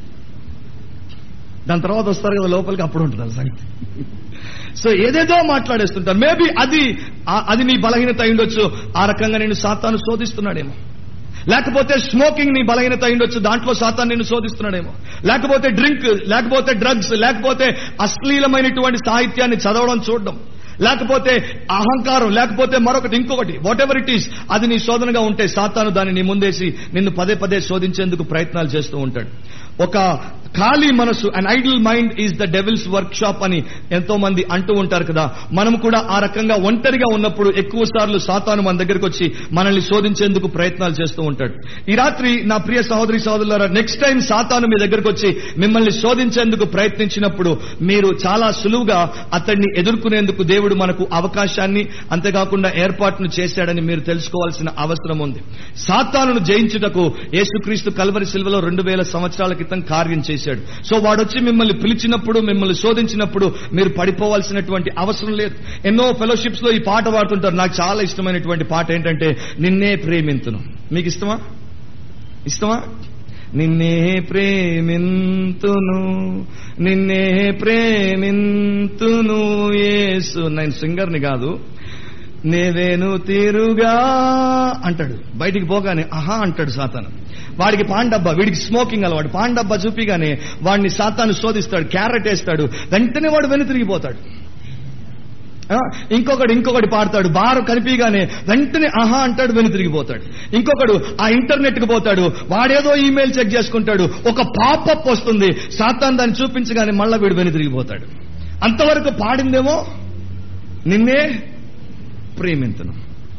దాని తర్వాత వస్తారు కదా లోపలికి అప్పుడు ఉంటుంది ఆ సంగతి సో ఏదేదో మాట్లాడేస్తుంటారు మేబీ అది ఆ- అది నీ బలహీనత అయి ఉండొచ్చు ఆ రకంగా నేను సాతాను శోధిస్తున్నాడేమో లేకపోతే స్మోకింగ్ నీ బలహీనత అయి ఉండొచ్చు దాంట్లో సాతాను నిన్ను శోధిస్తున్నాడేమో లేకపోతే డ్రింక్ లేకపోతే డ్రగ్స్ లేకపోతే అశ్లీలమైనటువంటి సాహిత్యాన్ని చదవడం చూడడం లేకపోతే అహంకారం లేకపోతే మరొకటి ఇంకొకటి వాట్ ఎవర్ ఇట్ ఈస్ అది నీ శోధనగా ఉంటే సాతాను దాన్ని నీ ముందేసి నిన్ను పదే పదే శోధించేందుకు ప్రయత్నాలు చేస్తూ ఉంటాడు ఒక ఖాళీ మనసు and idle mind is the devil's workshop అని ఎంతో మంది అంటూ ఉంటారు కదా మనం కూడా ఆ రకంగా ఒంటరిగా ఉన్నప్పుడు ఎక్కువ సార్లు సాతాను మన దగ్గరికి వచ్చి మనల్ని శోధించేందుకు ప్రయత్నాలు చేస్తూ ఉంటాడు ఈ రాత్రి నా ప్రియ సహోదరి సహోదరులారా నెక్స్ట్ టైం సాతాను మీ దగ్గరకు వచ్చి మిమ్మల్ని శోధించేందుకు ప్రయత్నించినప్పుడు మీరు చాలా సులువుగా అతన్ని ఎదుర్కొనేందుకు దేవుడు మనకు అవకాశాన్ని అంతేకాకుండా ఏర్పాటును చేశాడని మీరు తెలుసుకోవాల్సిన అవసరం ఉంది సాతానును జయించుటకు యేసుక్రీస్తు కల్వరి శిల్వలో రెండు వేల సంవత్సరాల క్రితం కార్యం చేశాడు సో వాడొచ్చి మిమ్మల్ని పిలిచినప్పుడు మిమ్మల్ని శోధించినప్పుడు మీరు పడిపోవాల్సినటువంటి అవసరం లేదు ఎన్నో ఫెలోషిప్స్ లో ఈ పాట పాడుతుంటారు నాకు చాలా ఇష్టమైనటువంటి పాట ఏంటంటే నిన్నే ప్రేమింతును మీకు ఇష్టమా ఇష్టమా నిన్నే ప్రేమింతును నిన్నే ప్రేమింతును యేసు నేను సింగర్ని కాదు నేవేను తీరుగా అంటాడు బయటికి పోగానే ఆహా అంటాడు సాతాను వాడికి పాండబ్బా వీడికి స్మోకింగ్ అలవాడు పాండబ్బా చూపిగానే వాడిని సాతాను శోధిస్తాడు క్యారెట్ వేస్తాడు వెంటనే వాడు వెను తిరిగిపోతాడు ఆ, ఇంకొకడు ఇంకొకటి పాడతాడు బారు కనిపిగానే వెంటనే ఆహా అంటాడు వెను తిరిగిపోతాడు ఇంకొకడు ఆ ఇంటర్నెట్ కి పోతాడు వాడేదో ఈమెయిల్ చెక్ చేసుకుంటాడు ఒక పాపప్ వస్తుంది సాతాన్ దాన్ని చూపించగానే మళ్ళా వీడు వెను తిరిగిపోతాడు అంతవరకు పాడిందేమో నిన్నే ప్రేమింతును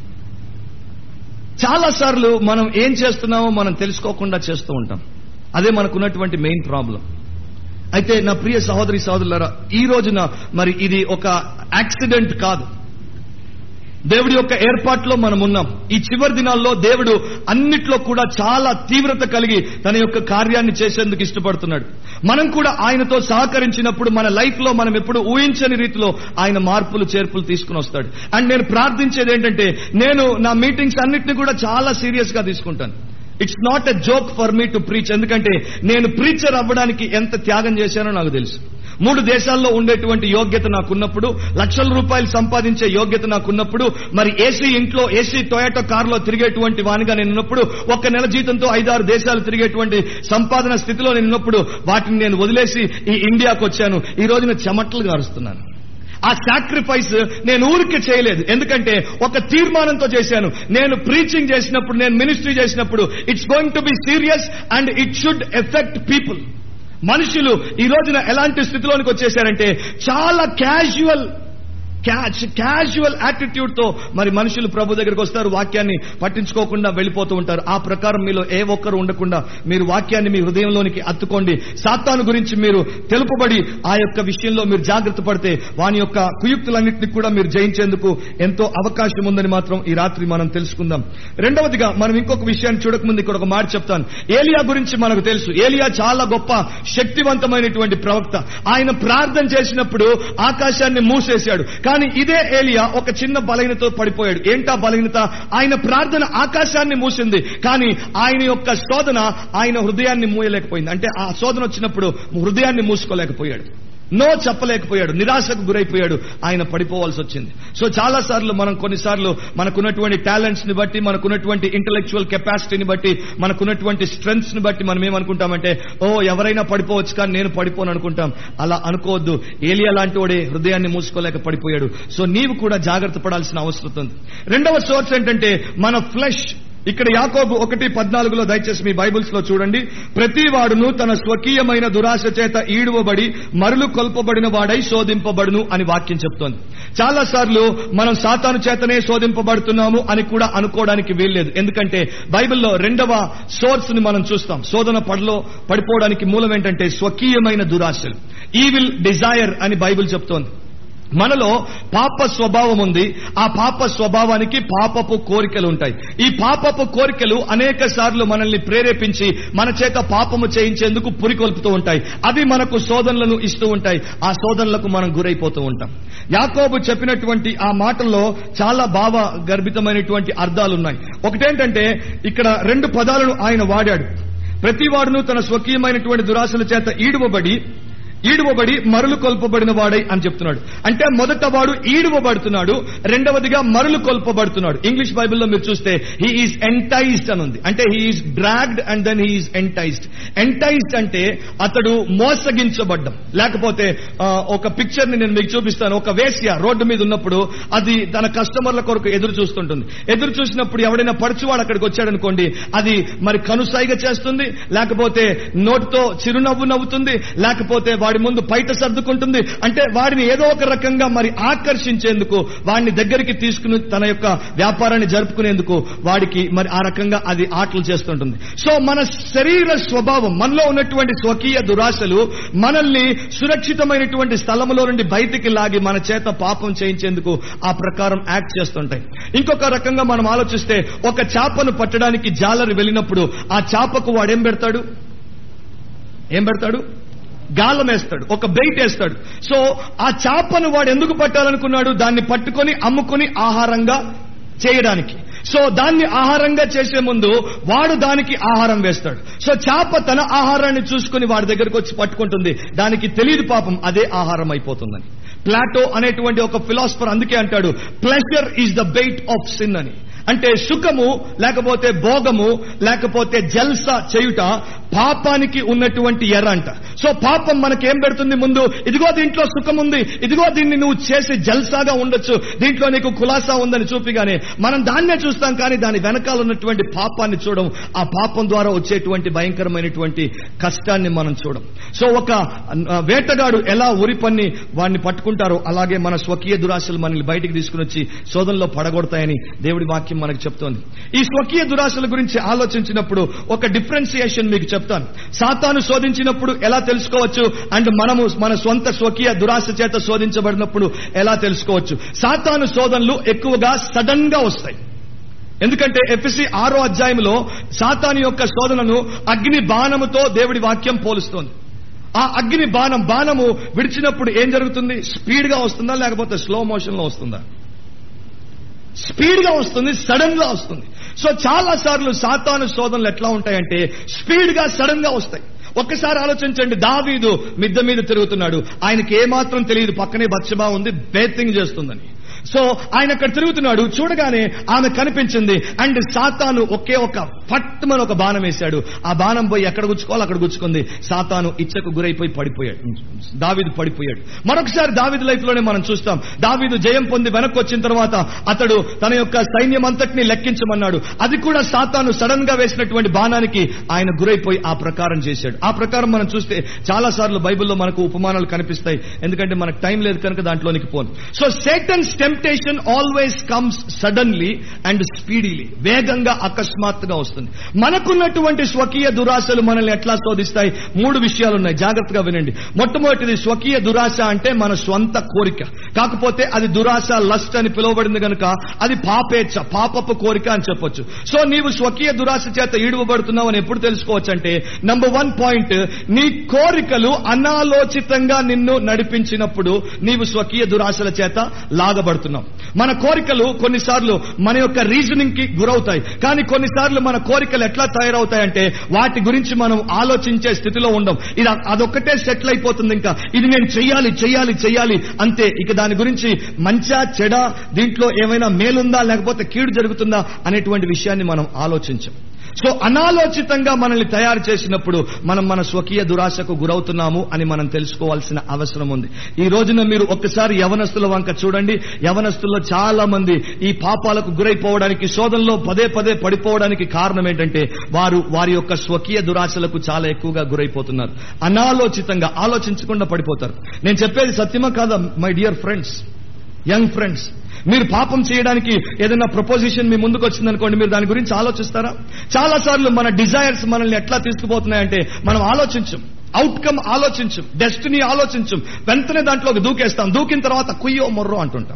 చాలా సార్లు మనం ఏం చేస్తున్నామో మనం తెలుసుకోకుండా చేస్తూ ఉంటాం అదే మనకున్నటువంటి మెయిన్ ప్రాబ్లం అయితే నా ప్రియ సహోదరి సహోదరులారా ఈ రోజున మరి ఇది ఒక యాక్సిడెంట్ కాదు దేవుడి యొక్క ఏర్పాట్లో మనం ఉన్నాం ఈ చివరి దినాల్లో దేవుడు అన్నిట్లో కూడా చాలా తీవ్రత కలిగి తన యొక్క కార్యాన్ని చేసేందుకు ఇష్టపడుతున్నాడు మనం కూడా ఆయనతో సహకరించినప్పుడు మన లైఫ్ లో మనం ఎప్పుడు ఊహించని రీతిలో ఆయన మార్పులు చేర్పులు తీసుకుని వస్తాడు అండ్ నేను ప్రార్థించేది ఏంటంటే నేను నా మీటింగ్స్ అన్నిటిని కూడా చాలా సీరియస్ గా తీసుకుంటాను it's not a joke for me to preach ఎందుకంటే నేను ప్రీచర్ అవ్వడానికి ఎంత త్యాగం చేశానో నాకు తెలుసు మూడు దేశాల్లో ఉండేటువంటి యోగ్యత నాకున్నప్పుడు లక్షల రూపాయలు సంపాదించే యోగ్యత నాకున్నప్పుడు మరి ఏసీ ఇంట్లో ఏసీ టొయాటో కారులో తిరిగేటువంటి వానిగా నేను ఉన్నప్పుడు ఒక్క నెల జీతంతో ఐదారు దేశాలు తిరిగేటువంటి సంపాదన స్థితిలో నేను ఉన్నప్పుడు వాటిని నేను వదిలేసి ఈ ఇండియాకు వచ్చాను ఈ రోజున చెమటలు గారుస్తున్నాను ఆ సాక్రిఫైస్ నేను ఊరికే చేయలేదు ఎందుకంటే ఒక తీర్మానంతో చేశాను నేను ప్రీచింగ్ చేసినప్పుడు నేను మినిస్ట్రీ చేసినప్పుడు it's going to be serious and it should effect people మనుషులు ఈ రోజున ఎలాంటి స్థితిలోనికి వచ్చేసారంటే చాలా క్యాజువల్ క్యాచ్ క్యాజువల్ యాటిట్యూడ్ తో మరి మనుషులు ప్రభు దగ్గరికి వస్తారు వాక్యాన్ని పట్టించుకోకుండా వెళ్ళిపోతూ ఉంటారు ఆ ప్రకారం మీలో ఏ ఒక్కరు ఉండకుండా మీరు వాక్యాన్ని మీ హృదయంలోనికి అత్తుకోండి సాతాను గురించి మీరు తెలుపబడి ఆ యొక్క విషయంలో మీరు జాగ్రత్త పడితే వాని యొక్క కుయుక్తులన్నింటినీ కూడా మీరు జయించేందుకు ఎంతో అవకాశం ఉందని మాత్రం ఈ రాత్రి మనం తెలుసుకుందాం రెండవదిగా మనం ఇంకొక విషయాన్ని చూడకముందు ఇక్కడ ఒక మాట చెప్తాను ఏలియా గురించి మనకు తెలుసు ఏలియా చాలా గొప్ప శక్తివంతమైనటువంటి ప్రవక్త ఆయన ప్రార్థన చేసినప్పుడు ఆకాశాన్ని మూసేశాడు కానీ ఇదే ఏలియా ఒక చిన్న బలహీనతో పడిపోయాడు ఏంటా బలహీనత ఆయన ప్రార్థన ఆకాశాన్ని మూసింది కానీ ఆయన యొక్క శోధన ఆయన హృదయాన్ని మూయలేకపోయింది అంటే ఆ శోధన వచ్చినప్పుడు హృదయాన్ని మూసుకోలేకపోయాడు నో చెప్పలేకపోయాడు నిరాశకు గురైపోయాడు ఆయన పడిపోవాల్సి వచ్చింది సో చాలా సార్లు మనం కొన్నిసార్లు మనకున్నటువంటి టాలెంట్స్ ని బట్టి మనకున్నటువంటి ఇంటలెక్చువల్ కెపాసిటీని బట్టి మనకున్నటువంటి స్ట్రెంగ్స్ ని బట్టి మనం ఏమనుకుంటామంటే ఓ ఎవరైనా పడిపోవచ్చు కానీ నేను పడిపోను అనుకుంటాం అలా అనుకోవద్దు ఏలియా లాంటి వాడే హృదయాన్ని మూసుకోలేక పడిపోయాడు సో నీవు కూడా జాగ్రత్త పడాల్సిన అవసరం ఉంది రెండవ సోర్స్ ఏంటంటే మన ఫ్లెష్ ఇక్కడ యాకోబు ఒకటి పద్నాలుగులో దయచేసి మీ బైబిల్స్ లో చూడండి ప్రతి వాడును తన స్వకీయమైన దురాశ చేత ఈడువబడి మరులు కొల్పబడిన వాడై శోధింపబడును అని వాక్యం చెప్తోంది చాలా సార్లు మనం సాతాను చేతనే శోధింపబడుతున్నాము అని కూడా అనుకోవడానికి వీల్లేదు ఎందుకంటే బైబిల్లో రెండవ సోర్స్ ని మనం చూస్తాం శోధన పడలో పడిపోవడానికి మూలం ఏంటంటే స్వకీయమైన దురాశలు ఈవిల్ డిజైర్ అని బైబిల్ చెప్తోంది మనలో పాప స్వభావం ఉంది ఆ పాప స్వభావానికి పాపపు కోరికలు ఉంటాయి ఈ పాపపు కోరికలు అనేక సార్లు మనల్ని ప్రేరేపించి మన చేత పాపము చేయించేందుకు పురికొల్పుతూ ఉంటాయి అవి మనకు శోధనలను ఇస్తూ ఉంటాయి ఆ శోధనలకు మనం గురైపోతూ ఉంటాం యాకోబు చెప్పినటువంటి ఆ మాటల్లో చాలా భావ గర్భితమైనటువంటి అర్థాలు ఉన్నాయి ఒకటేంటంటే ఇక్కడ రెండు పదాలను ఆయన వాడాడు ప్రతివాడును తన స్వకీయమైనటువంటి దురాశల చేత ఈడువబడి ఈడువబడి మరులు కొల్పబడిన వాడై అని చెప్తున్నాడు అంటే మొదట వాడు ఈడువబడుతున్నాడు రెండవదిగా మరులు కొల్పబడుతున్నాడు ఇంగ్లీష్ బైబిల్లో మీరు చూస్తే హీ ఈస్ ఎంటైజ్డ్ అని ఉంది అంటే he is dragged and then he is enticed enticed అంటే అతడు మోసగించబడ్డం లేకపోతే ఆ, ఒక పిక్చర్ ని నేను మీకు చూపిస్తాను ఒక వేశ్య రోడ్డు మీద ఉన్నప్పుడు అది తన కస్టమర్ల కొరకు ఎదురు చూస్తుంటుంది ఎదురు చూసినప్పుడు ఎవడైనా పడుచువాడు అక్కడికి వచ్చాడనుకోండి అది మరి కనుసైగ చేస్తుంది లేకపోతే నోటితో చిరునవ్వు నవ్వుతుంది లేకపోతే వాడి ముందు పైట సర్దుకుంటుంది అంటే వాడిని ఏదో ఒక రకంగా మరి ఆకర్షించేందుకు వాడిని దగ్గరికి తీసుకుని తన యొక్క వ్యాపారాన్ని జరుపుకునేందుకు వాడికి మరి ఆ రకంగా అది ఆటలు చేస్తుంటుంది సో మన శరీర స్వభావం మనలో ఉన్నటువంటి స్వకీయ దురాశలు మనల్ని సురక్షితమైనటువంటి స్థలములో నుండి బయటికి లాగి మన చేత పాపం చేయించేందుకు ఆ ప్రకారం యాక్ట్ చేస్తుంటాయి ఇంకొక రకంగా మనం ఆలోచిస్తే ఒక చేపను పట్టడానికి జాలరి వెళ్ళినప్పుడు ఆ చేపకు వాడేం పెడతాడు ఏం పెడతాడు గాలం వేస్తాడు ఒక బెయిట్ వేస్తాడు సో ఆ చేపను వాడు ఎందుకు పట్టాలనుకున్నాడు దాన్ని పట్టుకొని అమ్ముకొని ఆహారంగా చేయడానికి సో దాన్ని ఆహారంగా చేసే ముందు వాడు దానికి ఆహారం వేస్తాడు సో చేప తన ఆహారాన్ని చూసుకుని వాడి దగ్గరకు వచ్చి పట్టుకుంటుంది దానికి తెలియదు పాపం అదే ఆహారం అయిపోతుందని ప్లాటో అనేటువంటి ఒక ఫిలాసఫర్ అందుకే అంటాడు pleasure is the bait of sin అని అంటే సుఖము లేకపోతే భోగము లేకపోతే జల్సా చేయుట పాపానికి ఉన్నటువంటి ఎర్ర అంట సో పాపం మనకేం పెడుతుంది ముందు ఇదిగో దీంట్లో సుఖం ఉంది ఇదిగో దీన్ని నువ్వు చేసి జల్సాగా ఉండొచ్చు దీంట్లో నీకు కులాసా ఉందని చూపిగానే మనం దాన్నే చూస్తాం కానీ దాని వెనకాల ఉన్నటువంటి పాపాన్ని చూడం ఆ పాపం ద్వారా వచ్చేటువంటి భయంకరమైనటువంటి కష్టాన్ని మనం చూడం సో ఒక ఆ, వేటగాడు ఎలా ఉరి పన్ని వాడిని పట్టుకుంటారో అలాగే మన స్వకీయ దురాశలు మనల్ని బయటికి తీసుకుని వచ్చి శోధనలో పడగొడతాయని దేవుడి వాక్యం మనకు చెప్తోంది ఈ స్వకీయ దురాశల గురించి ఆలోచించినప్పుడు ఒక డిఫరెన్సియేషన్ మీకు చెప్తాను సాతాను శోధించినప్పుడు ఎలా తెలుసుకోవచ్చు అండ్ మనము మన సొంత స్వకీయ దురాశ చేత శోధించబడినప్పుడు ఎలా తెలుసుకోవచ్చు సాతాను శోధనలు ఎక్కువగా సడన్ గా వస్తాయి ఎందుకంటే ఎఫ్ఎసి ఆరో అధ్యాయంలో సాతాను యొక్క శోధనను అగ్ని బాణముతో దేవుడి వాక్యం పోలుస్తోంది ఆ అగ్ని బాణం బాణము విడిచినప్పుడు ఏం జరుగుతుంది స్పీడ్ గా వస్తుందా లేకపోతే స్లో మోషన్ లో వస్తుందా స్పీడ్ గా వస్తుంది సడన్ గా వస్తుంది సో చాలా సార్లు సాతాను శోధనలు ఎట్లా ఉంటాయంటే స్పీడ్ గా సడన్ గా వస్తాయి ఒక్కసారి ఆలోచించండి దావీదు మిద్ద మీద తిరుగుతున్నాడు ఆయనకి ఏమాత్రం తెలియదు పక్కనే బచ్చబా ఉంది బేతింగ్ చేస్తుందని సో ఆయన అక్కడ తిరుగుతున్నాడు చూడగానే ఆమె కనిపించింది అండ్ సాతాను ఒకే ఒక ఫట్మని ఒక బాణం వేశాడు ఆ బాణం పోయి ఎక్కడ గుచ్చుకోవాలి అక్కడ గుచ్చుకుంది సాతాను ఇచ్చకు గురైపోయి పడిపోయాడు దావీదు పడిపోయాడు మరొకసారి దావీదు లైఫ్ లోనే మనం చూస్తాం దావీదు జయం పొంది వెనక్కి వచ్చిన తర్వాత అతడు తన యొక్క సైన్యం అంతటిని లెక్కించమన్నాడు అది కూడా సాతాను సడన్ గా వేసినటువంటి బాణానికి ఆయన గురైపోయి ఆ ప్రకారం చేశాడు ఆ ప్రకారం మనం చూస్తే చాలా సార్లు బైబిల్లో మనకు ఉపమానాలు కనిపిస్తాయి ఎందుకంటే మనకు టైం లేదు కనుక దాంట్లోనికి పోను so Satan's temptation always comes suddenly and speedily వేగంగా అకస్మాత్తుగా వస్తుంది మనకున్నటువంటి స్వకీయ దురాశలు మనల్ని ఎట్లా శోధిస్తాయి మూడు విషయాలు ఉన్నాయి జాగ్రత్తగా వినండి మొట్టమొదటిది స్వకీయ దురాశ అంటే మన స్వంత కోరిక కాకపోతే అది దురాశ లస్ట్ అని పిలువబడింది కనుక అది పాపేచ్ఛ పాపపు కోరిక అని చెప్పొచ్చు సో నీవు స్వకీయ దురాశ చేత ఈడువబడుతున్నావు అని ఎప్పుడు తెలుసుకోవచ్చు అంటే నంబర్ వన్ పాయింట్ నీ కోరికలు అనాలోచితంగా నిన్ను నడిపించినప్పుడు నీవు స్వకీయ దురాశల చేత లాగబడుతున్నావు మన కోరికలు కొన్నిసార్లు మన యొక్క రీజనింగ్ కి గురవుతాయి కానీ కొన్నిసార్లు మన కోరికలు ఎట్లా తయారవుతాయంటే వాటి గురించి మనం ఆలోచించే స్థితిలో ఉండం ఇది అదొక్కటే సెటిల్ అయిపోతుంది ఇంకా ఇది నేను చెయ్యాలి చెయ్యాలి చెయ్యాలి అంతే ఇక దాని గురించి మంచా చెడ దీంట్లో ఏమైనా మేలుందా లేకపోతే కీడు జరుగుతుందా అనేటువంటి విషయాన్ని మనం ఆలోచించం సో అనాలోచితంగా మనల్ని తయారు చేసినప్పుడు మనం మన స్వకీయ దురాశకు గురవుతున్నాము అని మనం తెలుసుకోవాల్సిన అవసరం ఉంది ఈ రోజున మీరు ఒక్కసారి యవనస్తుల వంక చూడండి యవనస్తుల్లో చాలా మంది ఈ పాపాలకు గురైపోవడానికి శోధనలో పదే పదే పడిపోవడానికి కారణం ఏంటంటే వారు వారి యొక్క స్వకీయ దురాశలకు చాలా ఎక్కువగా గురైపోతున్నారు అనాలోచితంగా ఆలోచించకుండా పడిపోతారు నేను చెప్పేది సత్యమా కాదా my dear friends young friends మీరు పాపం చేయడానికి ఏదైనా ప్రపోజిషన్ మీ ముందుకు వచ్చిందనుకోండి మీరు దాని గురించి ఆలోచిస్తారా చాలా సార్లు మన డిజైర్స్ మనల్ని ఎట్లా తీసుకుపోతున్నాయంటే మనం ఆలోచించం అవుట్కమ్ ఆలోచించం డెస్టినీ ఆలోచించం వెంటనే దాంట్లోకి దూకేస్తాం దూకిన తర్వాత కుయ్యో మొర్రో అంటుంటాం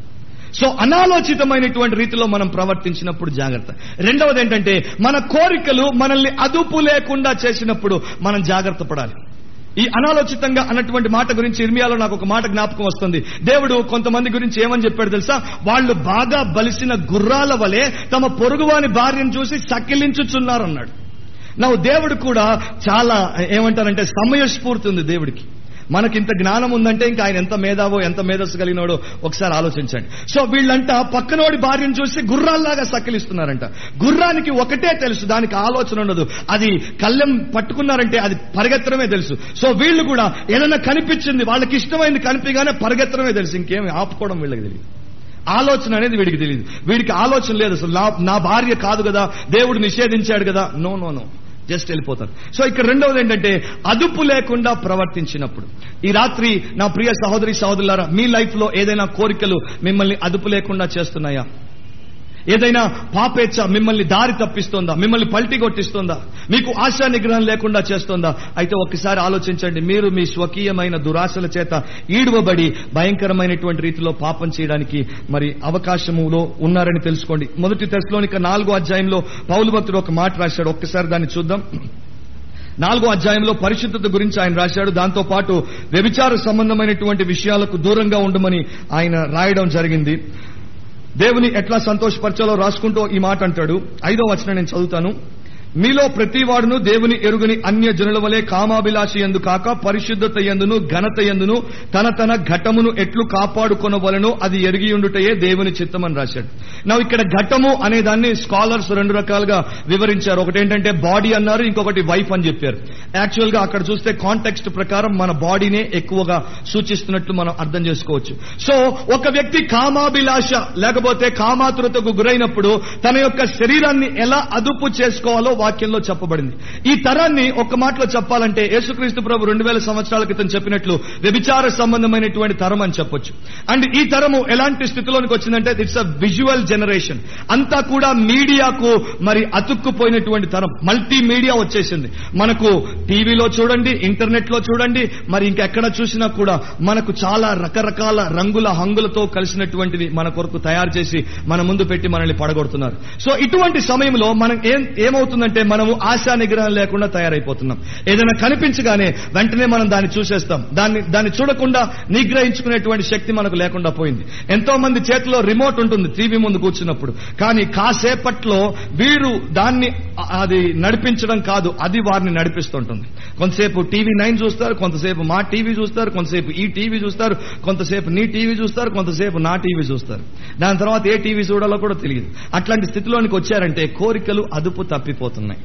సో అనాలోచితమైనటువంటి రీతిలో మనం ప్రవర్తించినప్పుడు జాగ్రత్త రెండవది ఏంటంటే మన కోరికలు మనల్ని అదుపు లేకుండా చేసినప్పుడు మనం జాగ్రత్త పడాలి ఈ అనాలోచితంగా అన్నటువంటి మాట గురించి ఇర్మియాలో నాకు ఒక మాట జ్ఞాపకం వస్తుంది దేవుడు కొంతమంది గురించి ఏమని చెప్పాడు తెలుసా వాళ్ళు బాగా బలిసిన గుర్రాల వలె తమ పొరుగువాని భార్యను చూసి సకిలించుచున్నారన్నాడు నా దేవుడు కూడా చాలా ఏమంటారంటే సమయస్ఫూర్తి ఉంది దేవుడికి మనకి ఇంత జ్ఞానం ఉందంటే ఇంకా ఆయన ఎంత మేధావో ఎంత మేధస్సు కలిగినాడో ఒకసారి ఆలోచించండి సో వీళ్ళంట పక్కనోడి భార్యను చూసి గుర్రాల్లాగా సక్కిలిస్తున్నారంట గుర్రానికి ఒకటే తెలుసు దానికి ఆలోచన ఉండదు అది కళ్ళెం పట్టుకున్నారంటే అది పరిగెత్తడమే తెలుసు సో వీళ్ళు కూడా ఏదైనా కనిపించింది వాళ్ళకి ఇష్టమైంది కనిపిగానే పరిగెత్తడమే తెలుసు ఇంకేమి ఆపుకోవడం వీళ్ళకి తెలియదు ఆలోచన అనేది వీడికి తెలియదు వీడికి ఆలోచన లేదు అసలు నా నా భార్య కాదు కదా దేవుడు నిషేధించాడు కదా నో నో నో జస్ట్ వెళ్ళిపోతారు సో ఇక్కడ రెండవది ఏంటంటే అదుపు లేకుండా ప్రవర్తించినప్పుడు ఈ రాత్రి నా ప్రియ సహోదరి సహోదరులారా మీ లైఫ్ లో ఏదైనా కోరికలు మిమ్మల్ని అదుపు లేకుండా చేస్తున్నాయా ఏదైనా పాపేచ్ఛ మిమ్మల్ని దారి తప్పిస్తోందా మిమ్మల్ని పల్టీ కొట్టిస్తోందా మీకు ఆశా నిగ్రహం లేకుండా చేస్తోందా అయితే ఒక్కసారి ఆలోచించండి మీరు మీ స్వకీయమైన దురాశల చేత ఈడువబడి భయంకరమైనటువంటి రీతిలో పాపం చేయడానికి మరి అవకాశములో ఉన్నారని తెలుసుకోండి మొదటి తెశలోనిక నాలుగో అధ్యాయంలో పౌలు భక్తుడు ఒక మాట రాశాడు ఒక్కసారి దాన్ని చూద్దాం నాలుగో అధ్యాయంలో పరిశుద్ధత గురించి ఆయన రాశాడు దాంతో పాటు వ్యభిచార సంబంధమైనటువంటి విషయాలకు దూరంగా ఉండమని ఆయన రాయడం జరిగింది దేవుని ఎట్లా సంతోషపరచాలో రాసుకుంటూ ఈ మాట అంటాడు ఐదో వచనం నేను చదువుతాను మీలో ప్రతివాడును దేవుని ఎరుగని అన్య జనుల వలె కామాభిలాషి ఎందు కాక పరిశుద్ధత ఎందును ఘనత ఎందును తన తన ఘటమును ఎట్లు కాపాడుకొనవలనో అది ఎరిగి ఉండుటయే దేవుని చిత్తమని రాశాడు నా ఇక్కడ ఘటము అనే దాన్ని స్కాలర్స్ రెండు రకాలుగా వివరించారు ఒకటి ఏంటంటే బాడీ అన్నారు ఇంకొకటి వైఫ్ అని చెప్పారు యాక్చువల్ గా అక్కడ చూస్తే కాంటెక్స్ట్ ప్రకారం మన బాడీనే ఎక్కువగా సూచిస్తున్నట్లు మనం అర్థం చేసుకోవచ్చు సో ఒక వ్యక్తి కామాభిలాష లేకపోతే కామాతురతకు గురైనప్పుడు తన యొక్క శరీరాన్ని ఎలా అదుపు చేసుకోవాలో వాక్యంలో చెప్పబడింది ఈ తరాన్ని ఒక మాటలో చెప్పాలంటే యేసుక్రీస్తు ప్రభు రెండు వేల సంవత్సరాల క్రితం చెప్పినట్లు వ్యభిచార సంబంధమైనటువంటి తరం అని చెప్పొచ్చు అండ్ ఈ తరము ఎలాంటి స్థితిలోనికి వచ్చిందంటే ఇట్స్ అ విజువల్ జనరేషన్ అంతా కూడా మీడియాకు మరి అతుక్కుపోయినటువంటి తరం మల్టీ మీడియా వచ్చేసింది మనకు టీవీలో చూడండి ఇంటర్నెట్ లో చూడండి మరి ఇంకెక్కడ చూసినా కూడా మనకు చాలా రకరకాల రంగుల హంగులతో కలిసినటువంటివి మన కొరకు తయారు చేసి మన ముందు పెట్టి మనల్ని పడగొడుతున్నారు సో ఇటువంటి సమయంలో మనం ఏం ఏమవుతుందంటే మనము ఆశా నిగ్రహం లేకుండా తయారైపోతున్నాం ఏదైనా కనిపించగానే వెంటనే మనం దాన్ని చూసేస్తాం దాన్ని దాన్ని చూడకుండా నిగ్రహించుకునేటువంటి శక్తి మనకు లేకుండా పోయింది ఎంతో మంది చేతిలో రిమోట్ ఉంటుంది టీవీ ముందు కూర్చున్నప్పుడు కానీ కాసేపట్లో వీరు దాన్ని అ- అది నడిపించడం కాదు అది వారిని నడిపిస్తుంటుంది కొంతసేపు టీవీ నైన్ చూస్తారు కొంతసేపు మా టీవీ చూస్తారు కొంతసేపు ఈ టీవీ చూస్తారు కొంతసేపు నీ టీవీ చూస్తారు కొంతసేపు నా టీవీ చూస్తారు దాని తర్వాత ఏ టీవీ చూడాలో కూడా తెలియదు అట్లాంటి స్థితిలోనికి వచ్చారంటే కోరికలు అదుపు తప్పిపోతున్నాయి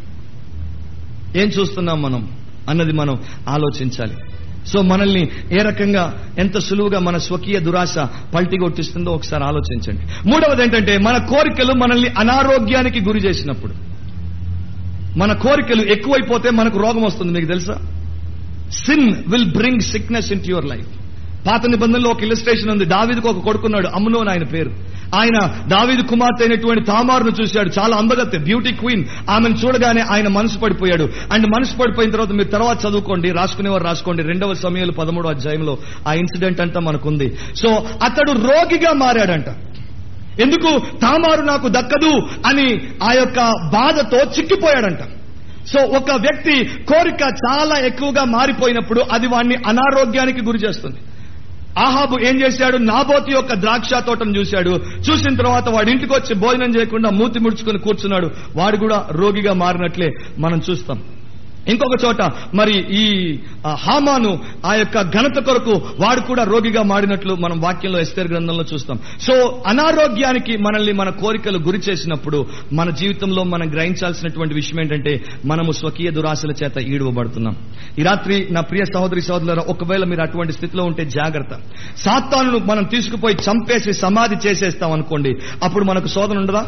ఏం చూస్తున్నాం మనం అన్నది మనం ఆలోచించాలి సో మనల్ని ఏ రకంగా ఎంత సులువుగా మన స్వకీయ దురాశ పల్టీ కొట్టిస్తుందో ఒకసారి ఆలోచించండి మూడవది ఏంటంటే మన కోరికలు మనల్ని అనారోగ్యానికి గురి చేసినప్పుడు మన కోరికలు ఎక్కువైపోతే మనకు రోగం వస్తుంది మీకు తెలుసా sin will bring sickness in your life పాత నిబంధనలో ఒక ఇలిస్ట్రేషన్ ఉంది దావీదుకు ఒక కొడుకున్నాడు అమ్మునోన్ ఆయన పేరు ఆయన దావీదు కుమార్తె అయినటువంటి తామారును చూశాడు చాలా అందగత్తె బ్యూటీ క్వీన్ ఆమెను చూడగానే ఆయన మనసు పడిపోయాడు అండ్ మనసు పడిపోయిన తర్వాత మీరు తర్వాత చదువుకోండి రాసుకునేవారు రాసుకోండి రెండవ సమయంలో పదమూడో అధ్యాయంలో ఆ ఇన్సిడెంట్ అంతా మనకుంది సో అతడు రోగిగా మారాడంట ఎందుకు తామారు నాకు దక్కదు అని ఆ యొక్క బాధతో చిక్కిపోయాడంట సో ఒక వ్యక్తి కోరిక చాలా ఎక్కువగా మారిపోయినప్పుడు అది వాడిని అనారోగ్యానికి గురి చేస్తుంది ఆహాబు ఏం చేశాడు నాబోతి యొక్క ద్రాక్ష తోటను చూశాడు చూసిన తర్వాత వాడి ఇంటికి వచ్చి భోజనం చేయకుండా మూతి ముడుచుకుని కూర్చున్నాడు వాడు కూడా రోగిగా మారినట్లే మనం చూస్తాం ఇంకొక చోట మరి ఈ ఆ, హామాను ఆ యొక్క ఘనత కొరకు వాడు కూడా రోగిగా మాడినట్లు మనం వాక్యంలో ఎస్తేర్ గ్రంథంలో చూస్తాం సో అనారోగ్యానికి మనల్ని మన కోరికలు గురి చేసినప్పుడు మన జీవితంలో మనం గ్రహించాల్సినటువంటి విషయం ఏంటంటే మనము స్వకీయ దురాశల చేత ఈడవబడుతున్నాం ఈ రాత్రి నా ప్రియ సహోదరి సహోదరుల ఒకవేళ మీరు అటువంటి స్థితిలో ఉంటే జాగ్రత్త సాతానును మనం తీసుకుపోయి చంపేసి సమాధి చేసేస్తాం అనుకోండి అప్పుడు మనకు శోధన ఉండదా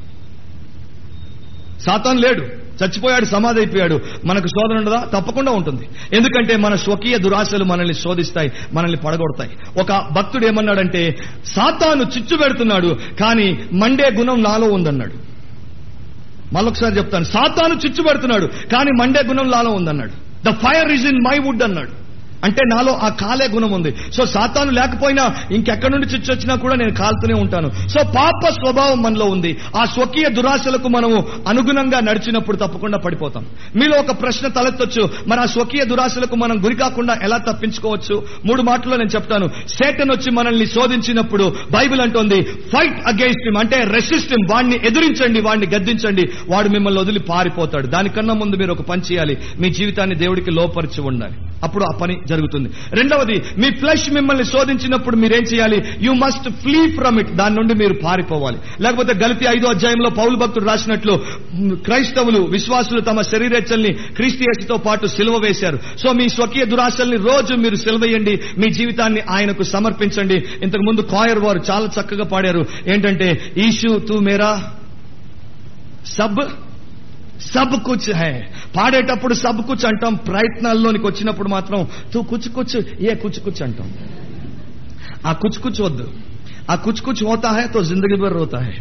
సాతాన్ లేడు చచ్చిపోయాడు సమాధి అయిపోయాడు మనకు శోధన ఉండదా తప్పకుండా ఉంటుంది ఎందుకంటే మన స్వకీయ దురాశలు మనల్ని శోధిస్తాయి మనల్ని పడగొడతాయి ఒక భక్తుడు ఏమన్నాడంటే సాతాను చిచ్చు పెడుతున్నాడు కానీ మండే గుణం నాలో ఉందన్నాడు మళ్ళొకసారి చెప్తాను సాతాను చిచ్చు పెడుతున్నాడు కానీ మండే గుణం నాలో ఉందన్నాడు the fire is in my wood అన్నాడు అంటే నాలో ఆ కాలే గుణం ఉంది సో సాతాను లేకపోయినా ఇంకెక్కడి నుండి చిచ్చు వచ్చినా కూడా నేను కాలుతూనే ఉంటాను సో పాప స్వభావం మనలో ఉంది ఆ స్వకీయ దురాశలకు మనము అనుగుణంగా నడిచినప్పుడు తప్పకుండా పడిపోతాం మీలో ఒక ప్రశ్న తలెత్తొచ్చు మరి ఆ స్వకీయ దురాశలకు మనం గురి కాకుండా ఎలా తప్పించుకోవచ్చు మూడు మాటల్లో నేను చెప్తాను సేటన్ వచ్చి మనల్ని శోధించినప్పుడు బైబిల్ అంటోంది ఫైట్ అగేన్స్ట్ హిమ్ అంటే రెసిస్ట్ హిమ్ వాడిని ఎదిరించండి వాడిని గద్దించండి వాడు మిమ్మల్ని వదిలి పారిపోతాడు దానికన్నా ముందు మీరు ఒక పని చేయాలి మీ జీవితాన్ని దేవుడికి లోపరిచి ఉండాలి అప్పుడు ఆ పని జరుగుతుంది రెండవది మీ ఫ్లెష్ మిమ్మల్ని శోధించినప్పుడు మీరేం చేయాలి you must flee from it దాని నుండి మీరు పారిపోవాలి లేకపోతే గలితి ఐదో అధ్యాయంలో పౌలు భక్తుడు రాసినట్లు మ్, క్రైస్తవులు విశ్వాసులు తమ శరీరేచ్చల్ని క్రీస్తు యేసుతో పాటు సిలువ వేశారు సో మీ స్వకీయ దురాశల్ని రోజు మీరు సిలువేయండి మీ జీవితాన్ని ఆయనకు సమర్పించండి ఇంతకు ముందు కాయర్ వారు చాలా చక్కగా పాడారు ఏంటంటే ఈషు తూ మేరా సబ్ సబ్ కుచ్ హై పాడేటప్పుడు సబ్ కుచ్ అంటాం ప్రయత్నాల్లోనికి వచ్చినప్పుడు మాత్రం తూ కుచ్ కుచ్ ఏ కుచ్ కుచ్ అంటాం ఆ కుచ్ కుచ్ వద్దు ఆ కుచ్ కుచ్ హోతా హై తో జిందగీ భర్ రోతా హై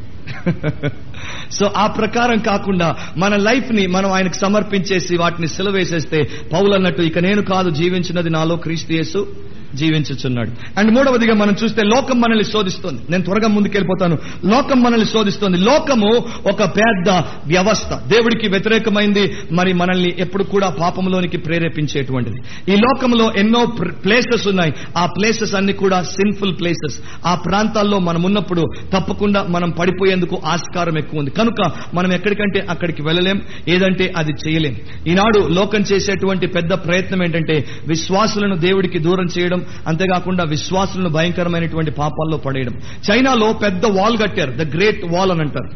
సో ఆ ప్రకారం కాకుండా మన లైఫ్ ని మనం ఆయనకు సమర్పించేసి వాటిని సిలవేసేస్తే పౌలు అన్నట్టు ఇక నేను కాదు జీవించినది నాలో క్రీస్తు యేసు జీవించుచున్నాడు అండ్ మూడవదిగా మనం చూస్తే లోకం మనల్ని శోధిస్తుంది నేను త్వరగా ముందుకెళ్ళిపోతాను లోకం మనల్ని శోధిస్తుంది లోకము ఒక పెద్ద వ్యవస్థ దేవుడికి వ్యతిరేకమైంది మరి మనల్ని ఎప్పుడు కూడా పాపంలోనికి ప్రేరేపించేటువంటిది ఈ లోకంలో ఎన్నో ప్లేసెస్ ఉన్నాయి ఆ ప్లేసెస్ అన్ని కూడా సిన్ఫుల్ ప్లేసెస్ ఆ ప్రాంతాల్లో మనం ఉన్నప్పుడు తప్పకుండా మనం పడిపోయేందుకు ఆస్కారం ఎక్కువ ఉంది కనుక మనం ఎక్కడికంటే అక్కడికి వెళ్ళలేం ఏదంటే అది చేయలేం ఈనాడు లోకం చేసేటువంటి పెద్ద ప్రయత్నం ఏంటంటే విశ్వాసులను దేవుడికి దూరం చేయడం అంతేకాకుండా విశ్వాసులను భయంకరమైనటువంటి పాపాల్లో పడేయడం చైనాలో పెద్ద వాల్ కట్టారు ద గ్రేట్ వాల్ అని అంటారు